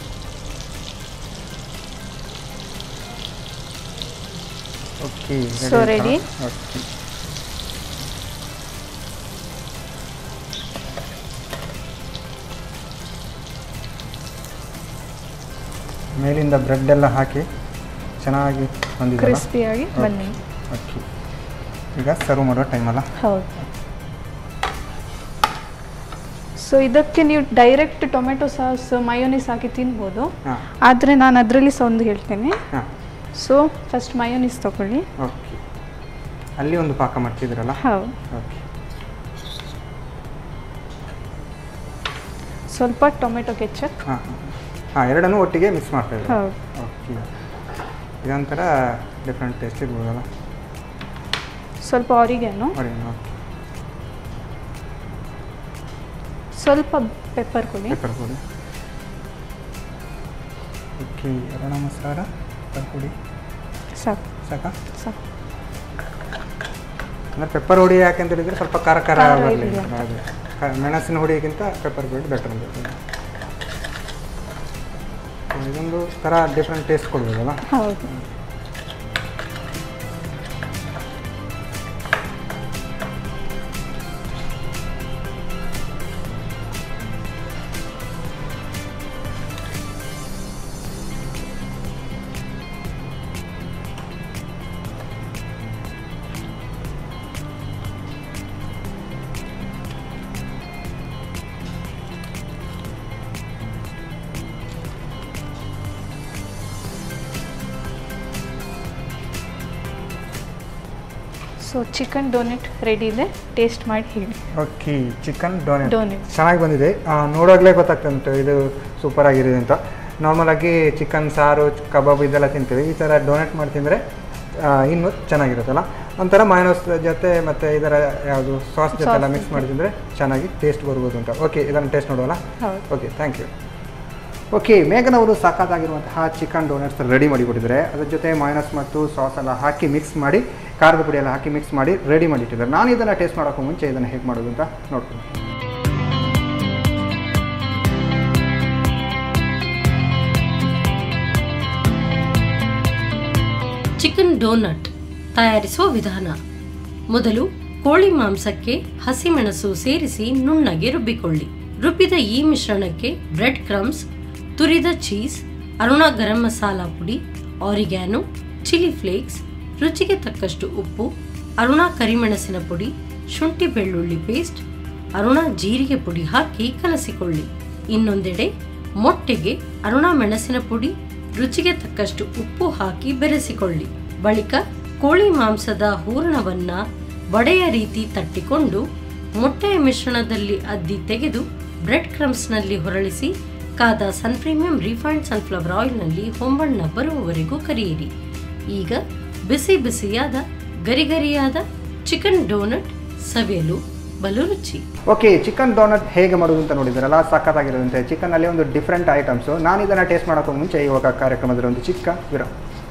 okay So, ready? Okay ಮೇಲಿಂದ ಬ್ರೆಡ್ ಎಲ್ಲ ಹಾಕಿ ಚೆನ್ನಾಗಿ ಬಂದಿದೆ ಕ್ರಿಸ್ಪಿಯಾಗಿ ಬನ್ನಿ ಓಕೆ ಈಗ ಸರ್ವ್ ಮಾಡೋ ಟೈಮಲ್ಲ ಹೌದು ಸೊ ಇದಕ್ಕೆ ನೀವು ಡೈರೆಕ್ಟ್ ಟೊಮೆಟೊ ಸಾಸ್ ಮಯೋನಿಸ್ ಹಾಕಿ ತಿನ್ಬೋದು ಹಾಂ ಆದರೆ ನಾನು ಅದರಲ್ಲಿ ಸಹ ಒಂದು ಹೇಳ್ತೇನೆ ಹಾಂ ಸೊ ಫಸ್ಟ್ ಮಯೋನಿಸ್ ತಗೊಳ್ಳಿ ಓಕೆ ಅಲ್ಲಿ ಒಂದು ಪಾಕ ಮಾಡ್ತಿದ್ರಲ್ಲ ಹೌದು ಓಕೆ ಸ್ವಲ್ಪ ಟೊಮೆಟೊ ಕೆಚಪ್ ಹಾಂ ಹಾಂ ಎರಡನ್ನೂ ಒಟ್ಟಿಗೆ ಮಿಕ್ಸ್ ಮಾಡ್ತಾ ಇದ್ದಾರೆ ಹೌದು ಓಕೆ ಇದೊಂಥರ ಡಿಫ್ರೆಂಟ್ ಟೇಸ್ಟ್ ಇರ್ಬೋದಲ್ಲ ಸ್ವಲ್ಪ ಆರಿಗೇನು ನೋಡಿ ಓಕೆ ಸ್ವಲ್ಪ ಪೆಪ್ಪರ್ ಕೊಡಿ ಪೆಪ್ಪರ್ ಪುಡಿ ಓಕೆ ಅರಣ ಮಸಾಲ ಪೆಪ್ಪರ್ ಪುಡಿ ಸಾಕು ಸಾಕಾ ಸಾಕು ಅಂದರೆ ಪೆಪ್ಪರ್ ಹುಡಿ ಯಾಕೆ ಅಂತ ಹೇಳಿದರೆ ಸ್ವಲ್ಪ ಖಾರ ಖಾರ ಖಾರ ಬರಲಿ ಇರ್ಲಿ ಅಂತ. ಹಾಗೆ ಕ- ಮೆಣಸಿನ ಹುಡಿಗಿಂತ ಪೆಪ್ಪರ್ ಪುಡಿ ಬೆಟರ್ ಅಂತ ಇದೊಂದು ಥರ ಡಿಫ್ರೆಂಟ್ ಟೇಸ್ಟ್ ಕೊಡ್ಬೋದಲ್ಲ ಹೌದು ಸೊ ಚಿಕನ್ ಡೋನೆಟ್ ರೆಡಿ ಇದೆ ಟೇಸ್ಟ್ ಮಾಡಿ ಹೇಳಿ ಓಕೆ ಚಿಕನ್ ಡೋನೆಟ್ ಡೋನೆಟ್ ಚೆನ್ನಾಗಿ ಬಂದಿದೆ ಆ, ನೋಡುವಾಗಲೇ ಗೊತ್ತಾಗ್ತಾ ಉಂಟು ಇದು ಸೂಪರ್ ಆಗಿದೆ ಅಂತ ನಾರ್ಮಲ್ ಆಗಿ ಚಿಕನ್ ಸಾರು ಕಬಾಬ್ ಇದೆಲ್ಲ ತಿಂತೀವಿ ಈ ಥರ ಡೊನೇಟ್ ಮಾಡಿ ತಿಂದರೆ ಇನ್ನೂ ಚೆನ್ನಾಗಿರುತ್ತಲ್ಲ ಒಂಥರ ಮೈನಸ್ ಜೊತೆ ಮತ್ತು ಇದರ ಯಾವುದು ಸಾಸ್ ಜೊತೆ ಎಲ್ಲ Sauce ಮಿಕ್ಸ್ ಮಾಡಿ ತಿಂದರೆ ಚೆನ್ನಾಗಿ ಟೇಸ್ಟ್ ಬರ್ಬೋದು ಅಂತ ಓಕೆ ಇದನ್ನು ಟೇಸ್ಟ್ ನೋಡೋಲ್ಲ ಹೌದು ಓಕೆ ಥ್ಯಾಂಕ್ ಯು ಓಕೆ ಮೇಘನ್ ಅವರು ಸಾಕಾಗಿರುವಂತಹ ಚಿಕನ್ ಡೋನಟ್ಸ್ ರೆಡಿ ಮಾಡಿಕೊಟ್ಟಿದ್ದಾರೆ ಅದ್ರ ಜೊತೆ ಮೈನಸ್ ಮತ್ತು ಸಾಸ್ ಎಲ್ಲ ಹಾಕಿ ಮಿಕ್ಸ್ ಮಾಡಿ ಖಾರದ ಪುಡಿ ಎಲ್ಲ ಹಾಕಿ ಮಿಕ್ಸ್ ಮಾಡಿ ರೆಡಿ ಮಾಡಿಟ್ಟಿದ್ದಾರೆ ನಾನು ಇದನ್ನು ಟೇಸ್ಟ್ ಮಾಡೋಕ್ಕೂ ಮುಂಚೆ ಇದನ್ನು ಹೇಗೆ ಮಾಡೋದು ಅಂತ ನೋಡ್ತೀನಿ ಚಿಕನ್ ಡೋನಟ್ ತಯಾರಿಸುವ ವಿಧಾನ ಮೊದಲು ಕೋಳಿ ಮಾಂಸಕ್ಕೆ ಹಸಿಮೆಣಸು ಸೇರಿಸಿ ನುಣ್ಣಗೆ ರುಬ್ಬಿಕೊಳ್ಳಿ ರುಬ್ಬಿದ ಈ ಮಿಶ್ರಣಕ್ಕೆ ಬ್ರೆಡ್ ಕ್ರಮ್ಸ್ ತುರಿದ ಚೀಸ್ ಅರುಣ ಗರಂ ಮಸಾಲ ಪುಡಿ ಆರಿಗ್ಯಾನೋ ಚಿಲ್ಲಿ ಫ್ಲೇಕ್ಸ್ ರುಚಿಗೆ ತಕ್ಕಷ್ಟು ಉಪ್ಪು ಅರುಣ ಕರಿಮೆಣಸಿನ ಪುಡಿ ಶುಂಠಿ ಬೆಳ್ಳುಳ್ಳಿ ಪೇಸ್ಟ್ ಅರುಣ ಜೀರಿಗೆ ಪುಡಿ ಹಾಕಿ ಕಲಸಿಕೊಳ್ಳಿ ಇನ್ನೊಂದೆಡೆ ಮೊಟ್ಟೆಗೆ ಅರುಣ ಮೆಣಸಿನ ಪುಡಿ ರುಚಿಗೆ ತಕ್ಕಷ್ಟು ಉಪ್ಪು ಹಾಕಿ ಬೆರೆಸಿಕೊಳ್ಳಿ ಬಳಿಕ ಕೋಳಿ ಮಾಂಸದ ಹೂರಣವನ್ನ ವಡೆಯ ರೀತಿ ತಟ್ಟಿಕೊಂಡು ಮೊಟ್ಟೆಯ ಮಿಶ್ರಣದಲ್ಲಿ ಅದ್ದಿ ತೆಗೆದು ಬ್ರೆಡ್ ಕ್ರಮ್ಸ್ನಲ್ಲಿ ಹೊರಳಿಸಿ ಕಾದ ಸನ್ ಪ್ರೀಮಿಯಂ ರಿಫೈನ್ಡ್ ಸನ್ಫ್ಲವರ್ ಆಯಿಲ್ನಲ್ಲಿ ಹೊಂಬಣ್ಣ ಬರುವವರೆಗೂ ಕರಿಯಿರಿ ಈಗ ಬಿಸಿ ಬಿಸಿಯಾದ ಗರಿಗರಿಯಾದ ಚಿಕನ್ ಡೋನಟ್ ಸವಿಯಲು ಬಲು ರುಚಿ ಓಕೆ ಚಿಕನ್ ಡೋನಟ್ ಹೇಗೆ ಮಾಡೋದು ಅಂತ ನೋಡಿದ್ರಲ್ಲ ಸಖತ್ತಾಗಿರೋದಂತೆ ಚಿಕನಲ್ಲಿ ಒಂದು ಡಿಫ್ರೆಂಟ್ ಐಟಮ್ಸು ನಾನು ಇದನ್ನು ಟೇಸ್ಟ್ ಮಾಡೋಕ್ಕೂ ಮುಂಚೆ ಇವಾಗ ಕಾರ್ಯಕ್ರಮದಲ್ಲಿ ಒಂದು ಚಿಕ್ಕ ವಿರಾಮ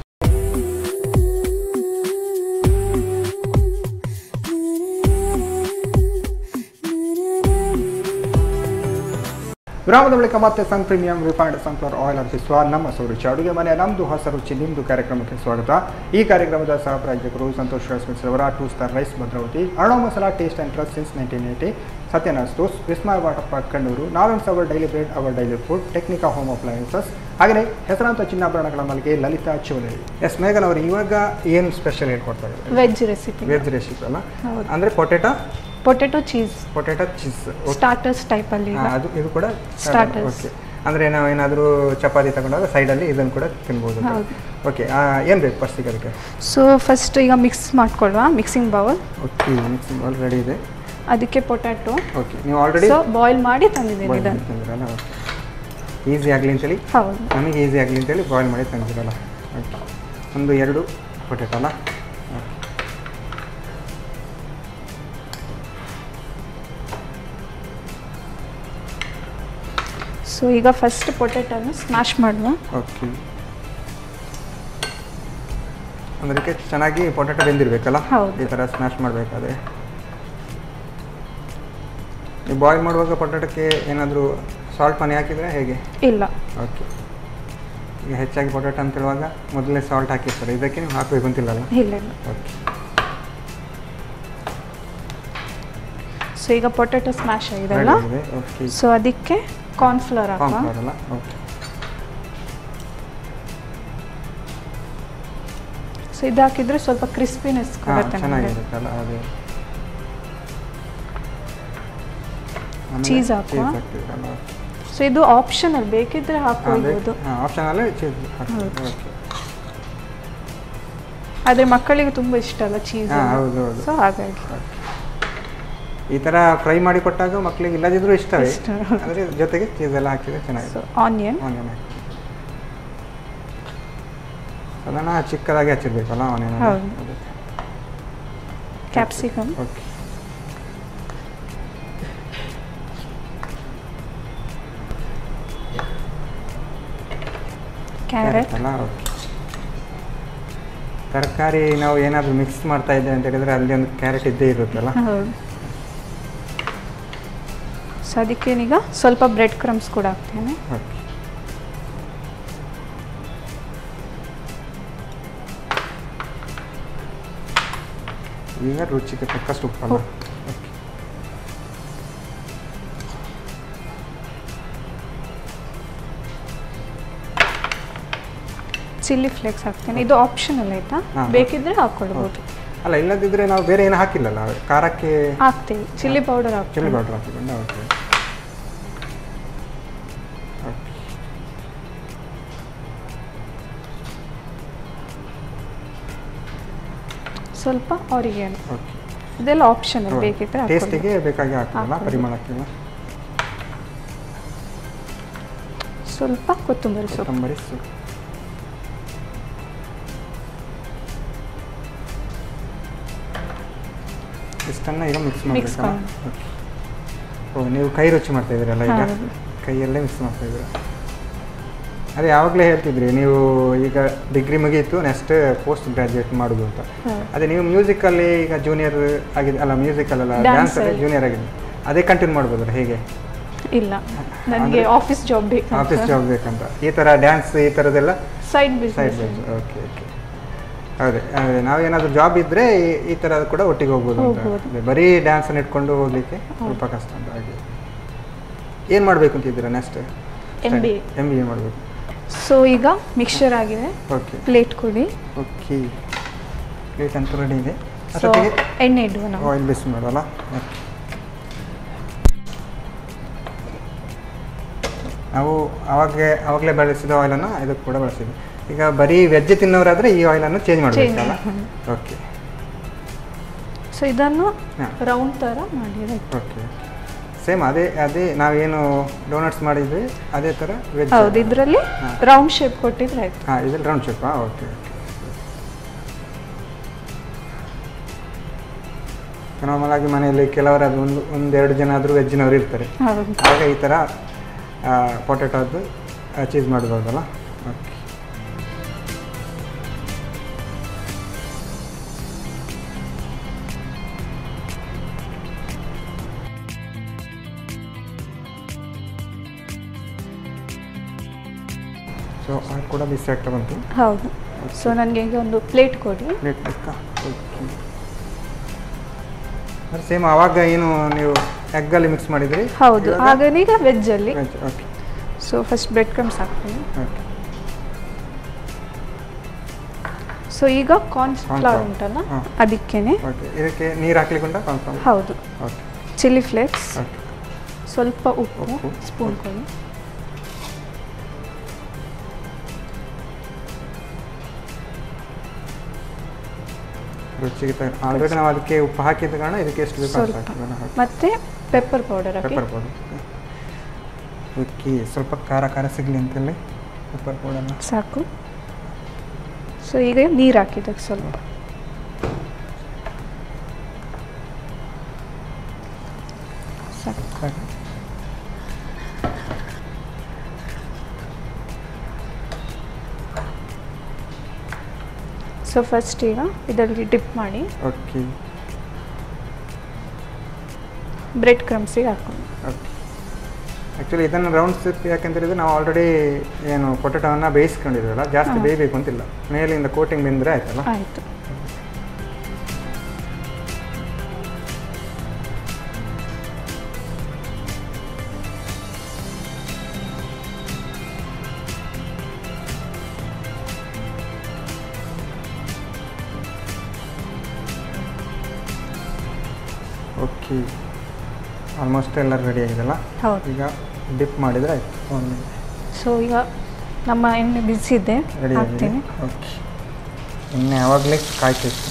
ವಿರಾಮದ ಬಳಿಕ ಮತ್ತೆ Sun premium refined sunflower oil ಅರ್ಪಿಸುವ ನಮ್ಮ ಸೌರುಚಿ ಅಡುಗೆ ಮನೆ ನಮ್ಮದು ಹೊಸ ರುಚಿ ನಿಮ್ಮದು ಕಾರ್ಯಕ್ರಮಕ್ಕೆ ಸ್ವಾಗತ ಈ ಕಾರ್ಯಕ್ರಮದ ಸಹ ಪ್ರಾಯೋಜಕರು ಸಂತೋಷ್ ರಸ್ಮಿಕ್ಸ್ ಅವರ ಟೂ ಸ್ಟಾರ್ ರೈಸ್ ಭದ್ರಾವತಿ ಅರ್ಣ masala taste and trust since nineteen eighty Satyanath stores Vismaya water park Kannur ನಾರಾಯಣ್ಸ್ our daily bread our daily food ಟೆಕ್ನಿಕಾ ಹೋಮ್ ಅಪ್ಲಯನ್ಸಸ್ ಹಾಗೆಯೇ ಹೆಸರಾಂತ ಚಿನ್ನಾಭರಣಗಳ ಮಳಿಗೆ ಲಲಿತಾ ಜ್ಯುವೆಲರಿ ಎಸ್ ಮೇಘನ್ ಅವರು ಇವಾಗ ಏನು ಸ್ಪೆಷಲ್ ಹೇಳ್ಕೊಡ್ತಾ ಇದ್ದಾರೆ ವೆಜ್ ರೆಸಿಪಿ ವೆಜ್ ರೆಸಿಪಿ ಅಲ್ಲ ಹೌದು. ಅಂದರೆ potato potato cheese potato cheese starters ಟೈಪಲ್ಲಿ ಹಾ, ಅದು ಇದು ಕೂಡ Starters. ಓಕೆ ಅಂದರೆ ನಾವು ಏನಾದರೂ ಚಪಾತಿ ತಗೊಂಡಾಗ ಸೈಡಲ್ಲಿ ಇದನ್ನು ಕೂಡ ತಿನ್ಬೋದು ಹೌದು. ಓಕೆ ಏನು ಬೇಕು ಫಸ್ಟಿಗೆ ಅದಕ್ಕೆ ಸೊ ಫಸ್ಟ್ ಈಗ ಮಿಕ್ಸ್ ಮಾಡ್ಕೊಳ್ವಾ mixing bowl okay mixing already ಇದೆ ಅದಕ್ಕೆ ಪೊಟ್ಯಾಟೊ ಓಕೆ ನೀವು ಆಲ್ರೆಡಿ ಸೊ ಬಾಯ್ಲ್ ಮಾಡಿ ತಂದಿದ್ದೀನಿ ಇದನ್ನು ತಂದಿರಲ್ಲ ಈಸಿ ಆಗಲಿ ಅಂತೇಳಿ ಹೌದು ನಮಗೆ ಈಸಿ ಆಗಲಿ ಅಂತೇಳಿ ಬಾಯ್ಲ್ ಮಾಡಿ ತಂದಿರಲ್ಲ ಓಕೆ ಒಂದು ಎರಡು ಪೊಟೆಟೊ ಅಲ್ಲ ಸೊ ಈಗ ಫಸ್ಟ್ ಪೊಟೆಟೊನ ಸ್ಮ್ಯಾಶ್ ಮಾಡುವ ಓಕೆ ಅದಕ್ಕೆ ಚೆನ್ನಾಗಿ ಪೊಟೆಟೊ ಬೆಂದಿರಬೇಕಲ್ಲ ಹೌದು. ಈ ಥರ ಸ್ಮ್ಯಾಶ್ ಮಾಡಬೇಕಾದ್ರೆ ನೀವು ಬಾಯ್ಲ್ ಮಾಡುವಾಗ ಪೊಟೆಟೊಕ್ಕೆ ಏನಾದರೂ ಸಾಲ್ಟ್ ಮನೆ ಹಾಕಿದರೆ ಹೇಗೆ ಇಲ್ಲ ಓಕೆ ಈಗ ಹೆಚ್ಚಾಗಿ ಪೊಟೆಟೊ ಅಂತ ಹೇಳುವಾಗ ಮೊದಲೇ ಸಾಲ್ಟ್ ಹಾಕಿರ್ತಾರೆ ಇದಕ್ಕೆ ನೀವು ಹಾಕಬೇಕು ಅಂತಿಲ್ಲಲ್ಲ ಇಲ್ಲ ಇಲ್ಲ ಓಕೆ ಸೊ ಈಗ ಪೊಟೆಟೊ ಸ್ಮ್ಯಾಶ್ ಆಗಿದೆಲ್ಲ ಓಕೆ ಸೊ ಅದಕ್ಕೆ ಕಾರ್ನ್ಫ್ಲವರ್ ಹಾಕುವ ಕಾನ್ಫ್ಲವರ್ ಅಲ್ಲ ಓಕೆ ಸೊ ಇದು ಹಾಕಿದ್ರೆ ಸ್ವಲ್ಪ ಕ್ರಿಸ್ಪಿನೆಸ್ ಹಾಂ ಕೊಡುತ್ತೆ ನಮಗೆ ಚೆನ್ನಾಗಿರುತ್ತಲ್ಲ ಅದೇ ಆಮೇಲೆ Cheese ಹಾಕುವ? cheese ಹಾಕ್ತಿದ್ರಲ್ಲ, okay. ಸೊ ಇದು ಆಪ್ಷನಲ್ ಬೇಕಿದ್ರೆ ಹಾಕೊಳ್ಬೋದು ಹಾಂ ಆಪ್ಷನಲ್ಲೇ ಚೀಸ್ ಹಾಕ್ತೀವಿ ಹೌದು. ಓಕೆ ಆದರೆ ಮಕ್ಕಳಿಗೆ ತುಂಬ ಇಷ್ಟ ಅಲ್ಲ ಚೀಸ್ ಹಾಂ ಹೌದು ಹೌದು ಸೊ ಹಾಗಾಗಿ ಈ ಥರ ಫ್ರೈ ಮಾಡಿ ಕೊಟ್ಟಾಗ ಮಕ್ಕಳಿಗೆ ಇಲ್ಲದಿದ್ರೂ ಇಷ್ಟವೇ ಇಷ್ಟ. ಅಂದರೆ ಜೊತೆಗೆ ಚೀಸ್ ಎಲ್ಲ ಹಾಕಿದ್ರೆ ಸೊ ಚೆನ್ನಾಗಿದೆ ಆನಿಯನ್ ಆನಿಯನ್ ಹಾಕಿ ಅದನ್ನು ಚಿಕ್ಕದಾಗಿ ಹಚ್ಚಿರ್ಬೇಕಲ್ಲ ಆನಿಯನ್ ಹೌದು. ಕ್ಯಾಪ್ಸಿಕಮ್ ಓಕೆ ಕ್ಯಾರೆಟ್ ಅಲ್ಲ ಓಕೆ ತರಕಾರಿ ನಾವು ಏನಾದರೂ ಮಿಕ್ಸ್ ಮಾಡ್ತಾ ಇದ್ದೇವೆ ಅಂತ ಹೇಳಿದ್ರೆ ಅಲ್ಲಿ ಒಂದು ಕ್ಯಾರೆಟ್ ಇದ್ದೇ ಇರುತ್ತಲ್ಲ ಹೌದು ಸೊ ಅದಕ್ಕೇನೀಗ ಸ್ವಲ್ಪ ಬ್ರೆಡ್ ಕ್ರಮ್ಸ್ ಕೂಡ ಹಾಕ್ತೇನೆ ಓಕೆ ಈಗ ರುಚಿಗೆ ತಕ್ಕಷ್ಟು ಉಪ್ಪಲ್ಲ ಓಕೆ ಚಿಲ್ಲಿ ಫ್ಲೇಕ್ಸ್ ಹಾಕ್ತೇನೆ ಇದು ಆಪ್ಷನಲ್ ಆಯ್ತಾ ಹಾ. ಬೇಕಿದ್ರೆ ಹಾಕ್ಕೊಳ್ಬೋದು ಅಲ್ಲ ಇಲ್ಲದಿದ್ದರೆ ನಾವು ಬೇರೆ ಏನು ಹಾಕಿಲ್ಲಲ್ಲ ಖಾರಕ್ಕೆ ಹಾಕ್ತೀವಿ ಚಿಲ್ಲಿ ಪೌಡರ್ ಚಿಲ್ಲಿ ಹಾಕ್ತೀವಿ ಪೌಡರ್ ಹಾಕಿಕೊಂಡು ಓಕೆ ಓಕೆ ಸ್ವಲ್ಪ ಆರಿಗೇನು ಓಕೆ ಇದೆಲ್ಲ ಆಪ್ಷನಲ್ ಬೇಕಿದ್ರೆ ಹಾಕ್ಕೊಳ್ಳಿ. ಟೇಸ್ಟಿಗೆ ಬೇಕಾಗಿ ಹಾಕೋಲ್ಲ ಹಾಕ್ಕೊಳ್ಳಿ. ಪರಿಮಳಕ್ಕೆ ಸ್ವಲ್ಪ ಕೊತ್ತಂಬರಿ ಸೊಪ್ಪು ಕೊತ್ತಂಬರಿ ಸೊಪ್ಪು ಇಷ್ಟನ್ನು ಈಗ ಮಿಕ್ಸ್ Mix ಮಾಡಬೇಕಲ್ಲ ಮಾಡಿ. ಓಕೆ ಓ ನೀವು ಕೈ ರುಚಿ ಮಾಡ್ತಾ ಇದ್ದೀರಲ್ಲ ಈಗ ಹೌದು. ಕೈಯಲ್ಲೇ ಮಿಕ್ಸ್ ಮಾಡ್ತಾ ಇದ್ದೀರ ಅದೇ ಯಾವಾಗಲೇ ಹೇಳ್ತಿದ್ರಿ ನೀವು ಈಗ ಡಿಗ್ರಿ ಮುಗೀತು ನೆಕ್ಸ್ಟ್ ಪೋಸ್ಟ್ ಗ್ರಾಜುಯೇಟ್ ಮಾಡೋದು ಅಂತ ಹೌದು. ಅದೇ ನೀವು ಮ್ಯೂಸಿಕಲ್ಲಿ ಈಗ ಜೂನಿಯರ್ ಆಗಿದೆ ಅಲ್ಲ ಮ್ಯೂಸಿಕಲ್ಲ Dance ಡ್ಯಾನ್ಸಲ್ಲಿ ಅಲ್ಲಿ. ಜೂನಿಯರ್ ಆಗಿದೆ ಅದೇ ಕಂಟಿನ್ಯೂ ಮಾಡ್ಬೋದಲ್ಲ ಹೇಗೆ ಇಲ್ಲ ನನಗೆ ಅಂದ್ರೆ- ಆಫೀಸ್ ಜಾಬ್ ಬೇಕು ಆಫೀಸ್ ಜಾಬ್ ಬೇಕಂತ ಈ ಥರ ಡ್ಯಾನ್ಸ್ ಈ ಥರದ್ದೆಲ್ಲ side side business business okay okay ಹೌದೇ ಅದೇ ನಾವೇನಾದರೂ ಜಾಬ್ ಇದ್ದರೆ ಈ ಥರ ಕೂಡ ಒಟ್ಟಿಗೆ ಹೋಗ್ಬೋದು ಅಂತ ಹೋಗ್ಬೋದು. ಅದೇ ಬರೀ ಡ್ಯಾನ್ಸನ್ನು ಇಟ್ಕೊಂಡು ಹೋಗ್ಲಿಕ್ಕೆ ಸ್ವಲ್ಪ ಕಷ್ಟ ಅಂತ ಹಾಗೆ ಏನು ಮಾಡಬೇಕು ಅಂತಿದ್ದೀರಾ next MBA. M B A ಮಾಡಬೇಕು ಸೊ ಈಗ ಮಿಕ್ಸ್ಚರ್ ಆಗಿದೆ ಓಕೆ ಪ್ಲೇಟ್ ಕೊಡಿ ಓಕೆ ಪ್ಲೇಟ್ ಅಂತೂ ರೆಡಿ ಇದೆ ಸೊ ಅಷ್ಟೊತ್ತಿಗೆ ಎಣ್ಣೆ ಇಡುವ ನಾವು ಆಯಿಲ್ ಬಿಸಿ ಮಾಡೋಲ್ಲ ಓಕೆ ನಾವು ಅವಾಗಲೇ ಅವಾಗಲೇ ಬಳಸಿದ ಆಯಿಲನ್ನು ಇದಕ್ಕೆ ಕೂಡ ಬಳಸಿದ್ವಿ ಈಗ ಬರೀ ವೆಜ್ ತಿನ್ನೋರಾದರೆ ಈ ಆಯಿಲನ್ನು ಚೇಂಜ್ ಮಾಡಬೇಕಲ್ಲ ಓಕೆ ಸೊ ಇದನ್ನು ಹಾ. ರೌಂಡ್ ಥರ ಮಾಡಿದ್ರೆ ಓಕೆ ಸೇಮ್ ಅದೇ ಅದೇ ನಾವೇನು ಡೋನಟ್ಸ್ ಮಾಡಿದ್ವಿ ಅದೇ ಥರ ವೆಜ್ ಹೌದು ಇದರಲ್ಲಿ ರೌಂಡ್ ಶೇಪ್ ಕೊಟ್ಟಿದ್ರೆ ಆಯ್ತು ಹಾಂ ಇದ್ರಲ್ಲಿ ರೌಂಡ್ ಶೇಪಾ ಓಕೆ ಓಕೆ ನಾರ್ಮಲ್ ಆಗಿ ಮನೆಯಲ್ಲಿ ಕೆಲವರು ಅದು ಒಂದು ಒಂದೆರಡು ಜನ ಆದರೂ ವೆಜ್ಜಿನವ್ರು ಇರ್ತಾರೆ ಹೌದು ಆಗ ಈ ಥರ ಪೊಟೆಟೋದು ಚೀಸ್ ಮಾಡ್ಬೋದಲ್ಲ ಓಕೆ ಸೊ ಅದು ಕೂಡ ಬಿಸಿ ಆಗ್ತಾ ಬಂತು ಹೌದು ಸೊ ನನಗೆ ಈಗ ಒಂದು ಪ್ಲೇಟ್ ಕೊಡಿ ಪ್ಲೇಟ್ ಬೇಕಾ ಓಕೆ ಸೇಮ್ ಆವಾಗ ಏನು ನೀವು ಎಗ್ಗಲ್ಲಿ ಮಿಕ್ಸ್ ಮಾಡಿದ್ರಿ ಹೌದು ಹಾಗನೀಗ ವೆಜ್ಜಲ್ಲಿ veg okay so first bread crumbs ಹಾಕ್ತೀನಿ ಓಕೆ ಸೊ ಈಗ ಕಾರ್ನ್ ಫ್ಲವರ್ flour. ಉಂಟಲ್ಲ ಹಾ. ಅದಕ್ಕೇನೆ ಓಕೆ ಇದಕ್ಕೆ ನೀರು ಹಾಕ್ಲಿಕ್ಕೆ ಉಂಟಾ ಕನ್ಫರ್ಮ್ ಹೌದು ಓಕೆ ಚಿಲ್ಲಿ ಫ್ಲೇಕ್ಸ್ ಓಕೆ ಸ್ವಲ್ಪ ಉಪ್ಪು ಉಪ್ಪು. ಸ್ಪೂನ್ ಕೊಡಿ ರುಚಿಗೆ ತಗ ಆಲ್ರೆಡಿ ನಾವು ಅದಕ್ಕೆ ಉಪ್ಪು ಹಾಕಿದ ಕಾರಣ ಇದಕ್ಕೆ ಎಷ್ಟು ಬೇಕು ಅಷ್ಟು ಸ್ವಲ್ಪ ಹಾಕಿದ್ವಿ ನಾವು. ಮತ್ತೆ ಪೆಪ್ಪರ್ ಪೌಡರ್ ಹಾಕಿ ಪೆಪ್ಪರ್ ಪೌಡರ್ ಓಕೆ ಸ್ವಲ್ಪ ಖಾರ ಖಾರ ಸಿಗಲಿ ಅಂತೇಳಿ ಪೆಪ್ಪರ್ ಪೌಡರ್ನ ಸಾಕು ಸೊ ಈಗ ನೀರು ಹಾಕಿದ್ದಕ್ಕೆ ಸ್ವಲ್ಪ ಸಾಕು ಸಾಕು ಸೊ ಫಸ್ಟ್ ಈಗ ಇದರಲ್ಲಿ ಡಿಪ್ ಮಾಡಿ ಓಕೆ ಬ್ರೆಡ್ ಕ್ರಮ್ಸಿಗೆ ಹಾಕೊಂಡು ಓಕೆ ಆ್ಯಕ್ಚುಲಿ ಇದನ್ನು ರೌಂಡ್ ಸ್ಟಿಪ್ ಯಾಕೆಂತೇಳಿದ್ರೆ ನಾವು ಆಲ್ರೆಡಿ ಏನು ಪೊಟೆಟೋವನ್ನು ಬೇಯಿಸ್ಕೊಂಡಿದ್ವಲ್ಲ ಜಾಸ್ತಿ ಬೇಯಬೇಕು ಅಂತಿಲ್ಲ ಮೇಲಿಂದ ಕೋಟಿಂಗ್ ಬೆಂದರೆ ಆಯ್ತಲ್ಲ ಆಯಿತು ಓಕೆ ಆಲ್ಮೋಸ್ಟ್ ಎಲ್ಲ ರೆಡಿ ಆಗಿದೆಲ್ಲ ಹೌದು ಈಗ ಡಿಪ್ ಮಾಡಿದರೆ ಆಯ್ತು ಒಂದು ಸೊ ಈಗ ನಮ್ಮ ಎಣ್ಣೆ ಬಿಸಿದೆ ರೆಡಿ ಆಗಿದೆ ಹಾಕ್ತೀನಿ ಓಕೆ ಎಣ್ಣೆ ಯಾವಾಗಲೇ ಕಾಯ್ತಿತ್ತು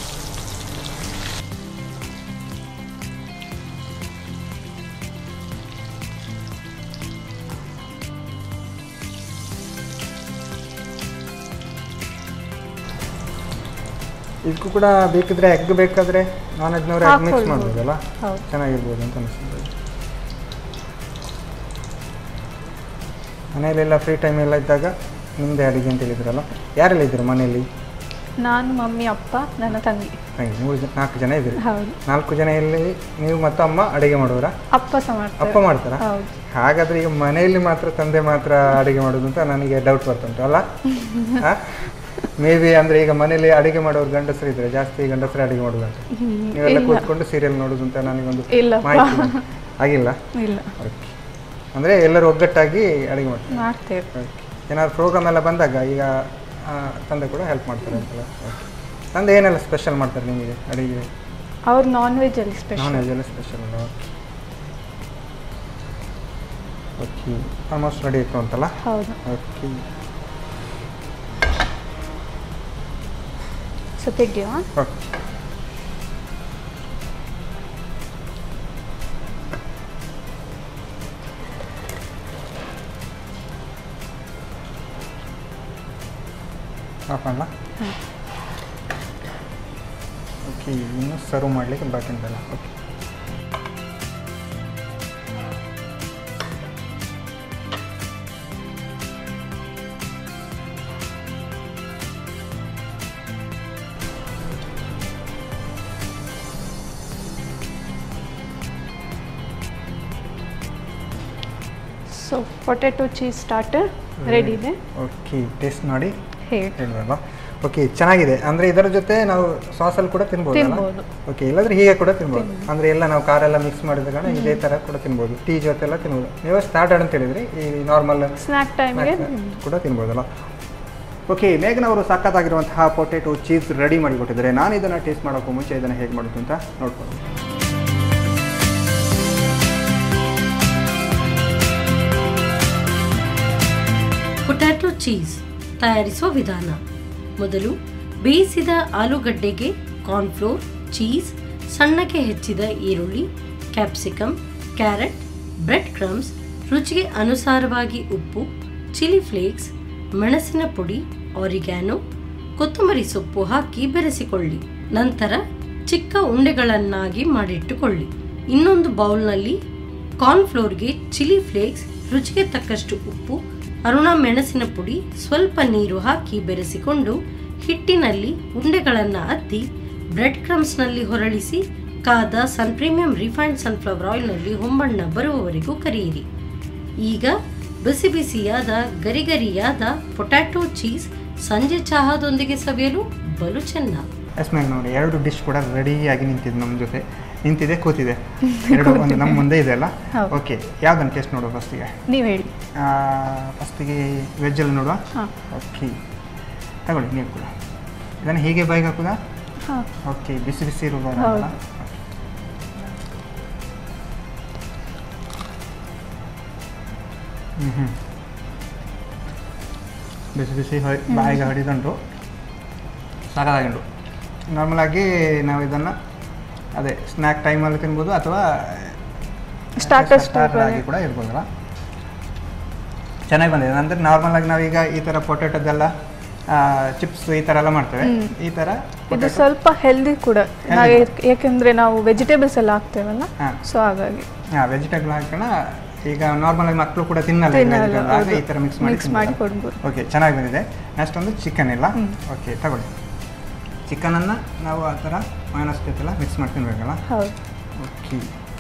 ಇದಕ್ಕೂ ಕೂಡ ಬೇಕಿದ್ರೆ ಎಗ್ ಬೇಕಾದರೆ ನಾನ್ ವೆಜ್ನವ್ರು ಎಗ್ ಮಿಕ್ಸ್ ಹಾಕ್ಕೊಳ್ಬೋದು. ಮಾಡ್ಬೋದಲ್ಲ ಹೌದು ಚೆನ್ನಾಗಿರ್ಬೋದು ಅಂತ ಅನಿಸ್ತದೆ ಮನೆಯಲ್ಲೆಲ್ಲ ಫ್ರೀ ಟೈಮ್ ಎಲ್ಲ ಇದ್ದಾಗ ನಿಮ್ಮದೇ ಅಡುಗೆ ಅಂತ ಹೇಳಿದ್ರಲ್ಲ ಯಾರೆಲ್ಲ ಇದ್ದೀರಾ ಮನೆಯಲ್ಲಿ ನಾನು ಮಮ್ಮಿ ಅಪ್ಪ ನನ್ನ ತಂಗಿ ಹಾಗೆ ಮೂರು ಜನ ನಾಲ್ಕು ಜನ ಇದ್ದೀರಿ ಹೌದು ನಾಲ್ಕು ಜನ ಇಲ್ಲಿ ನೀವು ಮತ್ತು ಅಮ್ಮ ಅಡುಗೆ ಮಾಡೋರಾ ಅಪ್ಪ ಸಹ ಮಾಡ್ತಾರೆ ಅಪ್ಪ ಮಾಡ್ತಾರಾ ಹೌದು ಹಾಗಾದ್ರೆ ಈಗ ಮನೆಯಲ್ಲಿ ಮಾತ್ರ ತಂದೆ ಮಾತ್ರ ಅಡುಗೆ ಮಾಡೋದು ಅಂತ ನನಗೆ ಡೌಟ್ ಬರ್ತುಂಟು ಅಲ್ಲ ಮೇ ಬಿ ಅಂದರೆ ಈಗ ಮನೇಲಿ ಅಡುಗೆ ಮಾಡೋರು ಗಂಡಸರು ಇದ್ರೆ ಜಾಸ್ತಿ ಗಂಡಸರು ಅಡುಗೆ ಮಾಡೋದು ಅಂತ ನೀವೆಲ್ಲ ಇಲ್ಲ. ಕೂತ್ಕೊಂಡು ಸೀರಿಯಲ್ ನೋಡೋದು ಅಂತ ನನಗೊಂದು ಇಲ್ಲಪ್ಪ. ಮಾಹಿತಿ ಉಂಟು. ಆಗಿಲ್ಲ ಇಲ್ಲ ಓಕೆ ಅಂದರೆ ಎಲ್ಲರೂ ಒಗ್ಗಟ್ಟಾಗಿ ಅಡುಗೆ ಮಾಡ್ತಾರೆ ಮಾಡ್ತೇವೆ ಓಕೆ ಏನಾದ್ರು ಪ್ರೋಗ್ರಾಮ್ ಎಲ್ಲ ಬಂದಾಗ ಈಗ ಆ, ತಂದೆ ಕೂಡ ಹೆಲ್ಪ್ ಮಾಡ್ತಾರೆ ಅಂತಲ್ಲ ಓಕೆ ತಂದೆ ಏನೆಲ್ಲ ಸ್ಪೆಷಲ್ ಮಾಡ್ತಾರೆ ನಿಮಗೆ ಅಡುಗೆ ಅವ್ರು ನಾನ್ ವೆಜ್ ಅಲ್ಲಿ ನಾನ್ ಸ್ಪೆಷಲ್ ವೆಜ್ ಎಲ್ಲ ಸ್ಪೆಷಲ್ ಅಲ್ಲ ಓಕೆ ಓಕೆ ಆಲ್ಮೋಸ್ಟ್ ರೆಡಿ ಇತ್ತು ಅಂತಲ್ಲ ಹೌದು ಓಕೆ ಸೊ ತೆಗಿಯುವ ಓಕೆ ಆಫ್ ಮಾಡಲ ಓಕೆ ಇನ್ನು ಸರ್ವ್ ಮಾಡಲಿಕ್ಕೆ ಬಾಕಿ ಉಂಟಲ್ಲ okay so potato cheese starter ready ಇದೆ ಓಕೆ ಟೇಸ್ಟ್ ಮಾಡಿ ಹೇಳಿ ಹೇಳಿದ್ರಲ್ಲ ಓಕೆ ಚೆನ್ನಾಗಿದೆ ಅಂದರೆ ಇದರ ಜೊತೆ ನಾವು ಸಾಸಲ್ಲಿ ಕೂಡ ತಿನ್ಬೋದು ತಿನ್ಬೋದು. ಓಕೆ ಇಲ್ಲಾಂದ್ರೆ ಹೀಗೆ ಕೂಡ ತಿನ್ಬೋದು ಅಂದರೆ ಎಲ್ಲ ನಾವು ಕಾರೆಲ್ಲ ಮಿಕ್ಸ್ ಮಾಡಿದ ಕಾರಣ ಇದೇ ಥರ ಕೂಡ ತಿನ್ಬೋದು ಟೀ ಜೊತೆ ಎಲ್ಲ ತಿನ್ಬೋದು ನೀವು ಸ್ಟಾರ್ಟರ್ ಅಂತ ಹೇಳಿದ್ರಿ ಈ ನಾರ್ಮಲ್ ಸ್ನ್ಯಾಕ್ ಟೈಮ್ಗೆ ಕೂಡ ತಿನ್ಬೋದಲ್ಲ ಓಕೆ ಮೇಘನ್ ಅವರು ಸಖತ್ತಾಗಿರುವಂತಹ ಪೊಟೆಟೊ ಚೀಸ್ ರೆಡಿ ಮಾಡಿಕೊಟ್ಟಿದ್ದಾರೆ ನಾನು ಇದನ್ನು ಟೇಸ್ಟ್ ಮಾಡೋಕ್ಕೂ ಮುಂಚೆ ಇದನ್ನು ಹೇಗೆ ಮಾಡೋದು ಅಂತ ನೋಡ್ಕೊಂಡು ಚೀಸ್ ತಯಾರಿಸುವ ವಿಧಾನ ಮೊದಲು ಬೇಯಿಸಿದ ಆಲೂಗಡ್ಡೆಗೆ ಕಾರ್ನ್ಫ್ಲೋರ್ ಚೀಸ್ ಸಣ್ಣಗೆ ಹೆಚ್ಚಿದ ಈರುಳ್ಳಿ ಕ್ಯಾಪ್ಸಿಕಮ್ ಕ್ಯಾರೆಟ್ ಬ್ರೆಡ್ ಕ್ರಮ್ಸ್ ರುಚಿಗೆ ಅನುಸಾರವಾಗಿ ಉಪ್ಪು ಚಿಲ್ಲಿ ಫ್ಲೇಕ್ಸ್ ಮೆಣಸಿನ ಪುಡಿ ಆರಿಗ್ಯಾನೋ ಕೊತ್ತಂಬರಿ ಸೊಪ್ಪು ಹಾಕಿ ಬೆರೆಸಿಕೊಳ್ಳಿ ನಂತರ ಚಿಕ್ಕ ಉಂಡೆಗಳನ್ನಾಗಿ ಮಾಡಿಟ್ಟುಕೊಳ್ಳಿ ಇನ್ನೊಂದು ಬೌಲ್ನಲ್ಲಿ ಕಾರ್ನ್ಫ್ಲೋರ್ಗೆ ಚಿಲ್ಲಿ ಫ್ಲೇಕ್ಸ್ ರುಚಿಗೆ ತಕ್ಕಷ್ಟು ಉಪ್ಪು ಅರುಣ ಮೆಣಸಿನ ಪುಡಿ ಸ್ವಲ್ಪ ನೀರು ಹಾಕಿ ಬೆರೆಸಿಕೊಂಡು ಹಿಟ್ಟಿನಲ್ಲಿ ಉಂಡೆಗಳನ್ನು ಅದ್ದಿ ಬ್ರೆಡ್ ಕ್ರಮ್ಸ್ನಲ್ಲಿ ಹೊರಳಿಸಿ ಕಾದ ಸನ್ ಪ್ರೀಮಿಯಂ ರಿಫೈನ್ಡ್ ಸನ್ಫ್ಲವರ್ ಆಯಿಲ್ನಲ್ಲಿ ಹೊಂಬಣ್ಣ ಬರುವವರೆಗೂ ಕರಿಯಿರಿ ಈಗ ಬಿಸಿ ಬಿಸಿಯಾದ ಗರಿಗರಿಯಾದ ಪೊಟ್ಯಾಟೊ ಚೀಸ್ ಸಂಜೆ ಚಹಾದೊಂದಿಗೆ ಸವಿಯಲು ಬಲು ಚೆನ್ನ ಎಸ್ ಮ್ಯಾಮ್ ನೋಡಿ ಎರಡು ಡಿಶ್ ಕೂಡ ರೆಡಿಯಾಗಿ ನಿಂತಿದೆ ನಮ್ಮ ಜೊತೆ ನಿಂತಿದೆ ಕೂತಿದೆ ಎರಡು ಒಂದು ನಮ್ಮ ಮುಂದೆ ಇದೆ ಅಲ್ಲ ಹೌದು. ಓಕೆ ಯಾವ್ದನ್ನು ಟೇಸ್ಟ್ ನೋಡುವ ಫಸ್ಟಿಗೆ ನೀವು ಹೇಳಿ ಫಸ್ಟಿಗೆ ವೆಜ್ಜಲ್ಲಿ ನೋಡುವ ಹಾಂ ಓಕೆ ತಗೊಳ್ಳಿ ನೀವು ಕೂಡ ಇದನ್ನು ಹೀಗೆ ಬೈಕ್ ಹಾಕುದಾ ಹಾಂ ಓಕೆ ಬಿಸಿ ಬಿಸಿ ಇರುವ ಹೌದು. ಹ್ಞೂ ಹ್ಞೂ ಬಿಸಿ ಬಿಸಿ ಹೊಯ್ ಬಾಯಿಗೆ ಹೊಡಿದುಂಟು ಸಾಕಾಗಿಂಡು ನಾರ್ಮಲಾಗಿ ನಾವು ಇದನ್ನು ಅದೇ ಸ್ನ್ಯಾಕ್ ಟೈಮಲ್ಲಿ ತಿನ್ಬೋದು ಅಥವಾ Starters ಸ್ಟಾರ್ಟರ್ type ಆಗಿ ಕೂಡ ಇರ್ಬೋದಲ್ಲ ಚೆನ್ನಾಗಿ ಬಂದಿದೆ ಅಂದರೆ ನಾರ್ಮಲಾಗಿ ನಾವೀಗ ಈ ಥರ ಪೊಟೆಟೋದೆಲ್ಲ ಚಿಪ್ಸ್ ಈ ಥರ ಎಲ್ಲ ಮಾಡ್ತೇವೆ ಈ ಥರ ಇದು potato- ಸ್ವಲ್ಪ ಹೆಲ್ದಿ ಕೂಡ ನಾವು ಏಕ್- ಏಕೆಂದ್ರೆ ನಾವು ವೆಜಿಟೇಬಲ್ಸ್ ಎಲ್ಲ ಹಾಕ್ತೇವಲ್ಲ ಹಾ. ಸೊ ಹಾಗಾಗಿ ಹಾಂ ವೆಜಿಟೇಬಲ್ ಹಾಕೋಣ ಈಗ ನಾರ್ಮಲಾಗಿ ಮಕ್ಕಳು ಕೂಡ ತಿನ್ನಲ್ಲ ಈಗ ತಿನ್ನಲ್ಲ, vegetable. ಆಗ ಹೌದು. ಈ ಥರ ಮಿಕ್ಸ್ ಮಾಡಿ Mix ಮಾಡಿ ಕೊಡ್ಬೋದು. ಓಕೆ ಚೆನ್ನಾಗಿ ಬಂದಿದೆ ನೆಕ್ಸ್ಟ್ ಒಂದು ಚಿಕನ್ ಇಲ್ಲ ಓಕೆ ತಗೊಳ್ಳಿ ಚಿಕನನ್ನು ನಾವು ಆ ಥರ ಮೈನಸ್ ಜೊತೆಲ್ಲ ಮಿಕ್ಸ್ ಮಾಡಿ ತಿನ್ಬೇಕಲ್ಲ ಹೌದು ಓಕೆ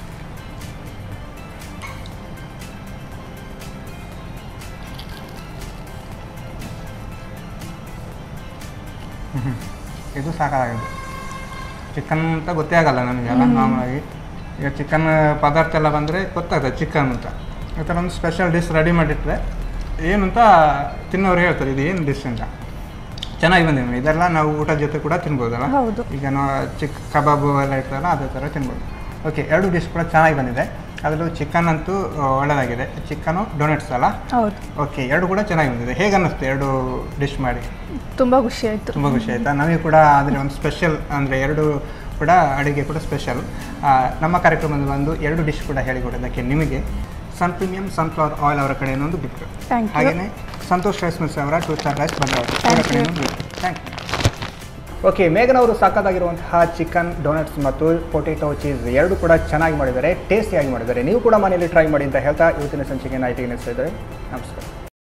ಇದು ಸಾಕಾಗಿದೆ ಚಿಕನ್ ಅಂತ ಗೊತ್ತೇ ಆಗಲ್ಲ ನನಗೆಲ್ಲ ನಾರ್ಮಲಾಗಿ ಈಗ ಚಿಕನ್ ಪದಾರ್ಥ ಎಲ್ಲ ಬಂದರೆ ಗೊತ್ತಾಗ್ತದೆ ಚಿಕನ್ ಅಂತ ಈ ಥರ ಒಂದು ಸ್ಪೆಷಲ್ ಡಿಶ್ ರೆಡಿ ಮಾಡಿಟ್ರೆ ಏನು ಅಂತ ತಿನ್ನೋರು ಹೇಳ್ತಾರೆ ಇದು ಏನು ಡಿಶ್ ಅಂತ ಚೆನ್ನಾಗಿ ಬಂದಿದೆ ಇದೆಲ್ಲ ನಾವು ಊಟದ ಜೊತೆ ಕೂಡ ತಿನ್ಬೋದಲ್ಲ ಹೌದು. ಈಗ ನಾವು ಚಿಕ್ ಕಬಾಬು ಎಲ್ಲ ಇರ್ತದಲ್ಲ ಅದೇ ಥರ ತಿನ್ಬೋದು ಓಕೆ ಎರಡು ಡಿಶ್ ಕೂಡ ಚೆನ್ನಾಗಿ ಬಂದಿದೆ ಅದರಲ್ಲೂ ಚಿಕನ್ ಅಂತೂ ಆ, ಒಳ್ಳೆದಾಗಿದೆ ಚಿಕನು ಡೊನೆಟ್ಸ್ ಅಲ್ಲ ಹೌದು ಓಕೆ ಎರಡು ಕೂಡ ಚೆನ್ನಾಗಿ ಬಂದಿದೆ ಹೇಗೆ ಅನ್ನಿಸ್ತು ಎರಡು ಡಿಶ್ ಮಾಡಿ ತುಂಬ ಖುಷಿ ಆಯಿತು ತುಂಬ ಖುಷಿ ಆಯಿತಾ ನಮಗೆ ಕೂಡ ಅಂದರೆ ಒಂದು ಸ್ಪೆಷಲ್ ಅಂದರೆ ಎರಡು ಕೂಡ ಅಡುಗೆ ಕೂಡ ಸ್ಪೆಷಲ್ ನಮ್ಮ ಕಾರ್ಯಕ್ರಮದಲ್ಲಿ ಬಂದು ಎರಡು ಡಿಶ್ ಕೂಡ ಹೇಳಿಕೊಡೋದಕ್ಕೆ ನಿಮಗೆ ಸನ್ ಪ್ರೀಮಿಯಂ ಸನ್ಫ್ಲವರ್ ಆಯಿಲ್ ಅವರ ಕಡೆಯಿಂದ ಒಂದು ಗಿಫ್ಟ್ Thank you. ಹಾಗೆಯೇ ಸಂತೋಷ್ ರೈಸ್ ಮಿಲ್ಸ್ ಅವರ ಟೂ ಸ್ಟಾರ್ ರೈಸ್ ಬಂದವರು ಅವರ Thank you. ಕಡೆಯಿಂದ ಒಂದು ಗಿಫ್ಟ್ ಥ್ಯಾಂಕ್ ಯು ಓಕೆ ಮೇಘನ್ ಅವರು ಸಾಕಾಗಿರುವಂತಹ ಚಿಕನ್ ಡೊನಟ್ಸ್ ಮತ್ತು ಪೊಟೆಟೊ ಚೀಸ್ ಎರಡು ಕೂಡ ಚೆನ್ನಾಗಿ ಮಾಡಿದ್ದಾರೆ ಟೇಸ್ಟಿಯಾಗಿ ಮಾಡಿದ್ದಾರೆ ನೀವು ಕೂಡ ಮನೆಯಲ್ಲಿ ಟ್ರೈ ಮಾಡಿ ಅಂತ ಹೇಳ್ತಾ ಇವತ್ತಿನ ಸಂಚಿಕೆ ನೈಟಿಗೆ ನೆನೆಸ್ತಾ ಇದ್ದಾರೆ ನಮಸ್ಕಾರ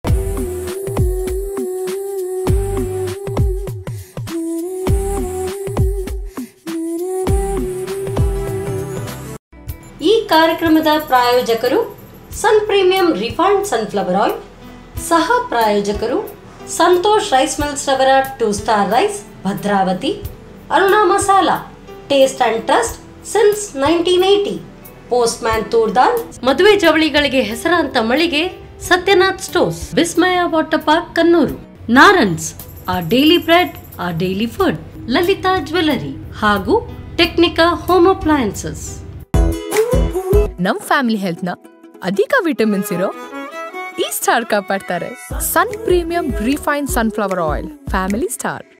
ಈ ಕಾರ್ಯಕ್ರಮದ ಪ್ರಾಯೋಜಕರು Sun premium refined sunflower oil ಸಹ ಪ್ರಾಯೋಜಕರು ಸಂತೋಷ್ ರೈಸ್ ಮಿಲ್ಸ್ ರವರ two star rice Bhadravati Aruna masala taste and trust since nineteen eighty postman ತೂರ್ದಾಲ್ ಮದುವೆ ಜವಳಿಗಳಿಗೆ ಹೆಸರಾಂತ ಮಳಿಗೆ Satyanath stores Vismaya water park Kannur ನಾರನ್ಸ್ ಆ ಡೈಲಿ ಬ್ರೆಡ್ ಆ ಡೈಲಿ ಫುಡ್ ಲಲಿತಾ ಜ್ಯುವೆಲರಿ ಹಾಗೂ ಟೆಕ್ನಿಕಾ ಹೋಮ್ ಅಪ್ಲಯನ್ಸಸ್ ನಮ್ ಫ್ಯಾಮಿಲಿ ಹೆಲ್ತ್ ನ ಅಧಿಕ ವಿಟಮಿನ್ಸ್ ಇರೋ ಈ ಸ್ಟಾರ್ ಕಾಪಾಡ್ತಾರೆ Sun premium refine sunflower oil family star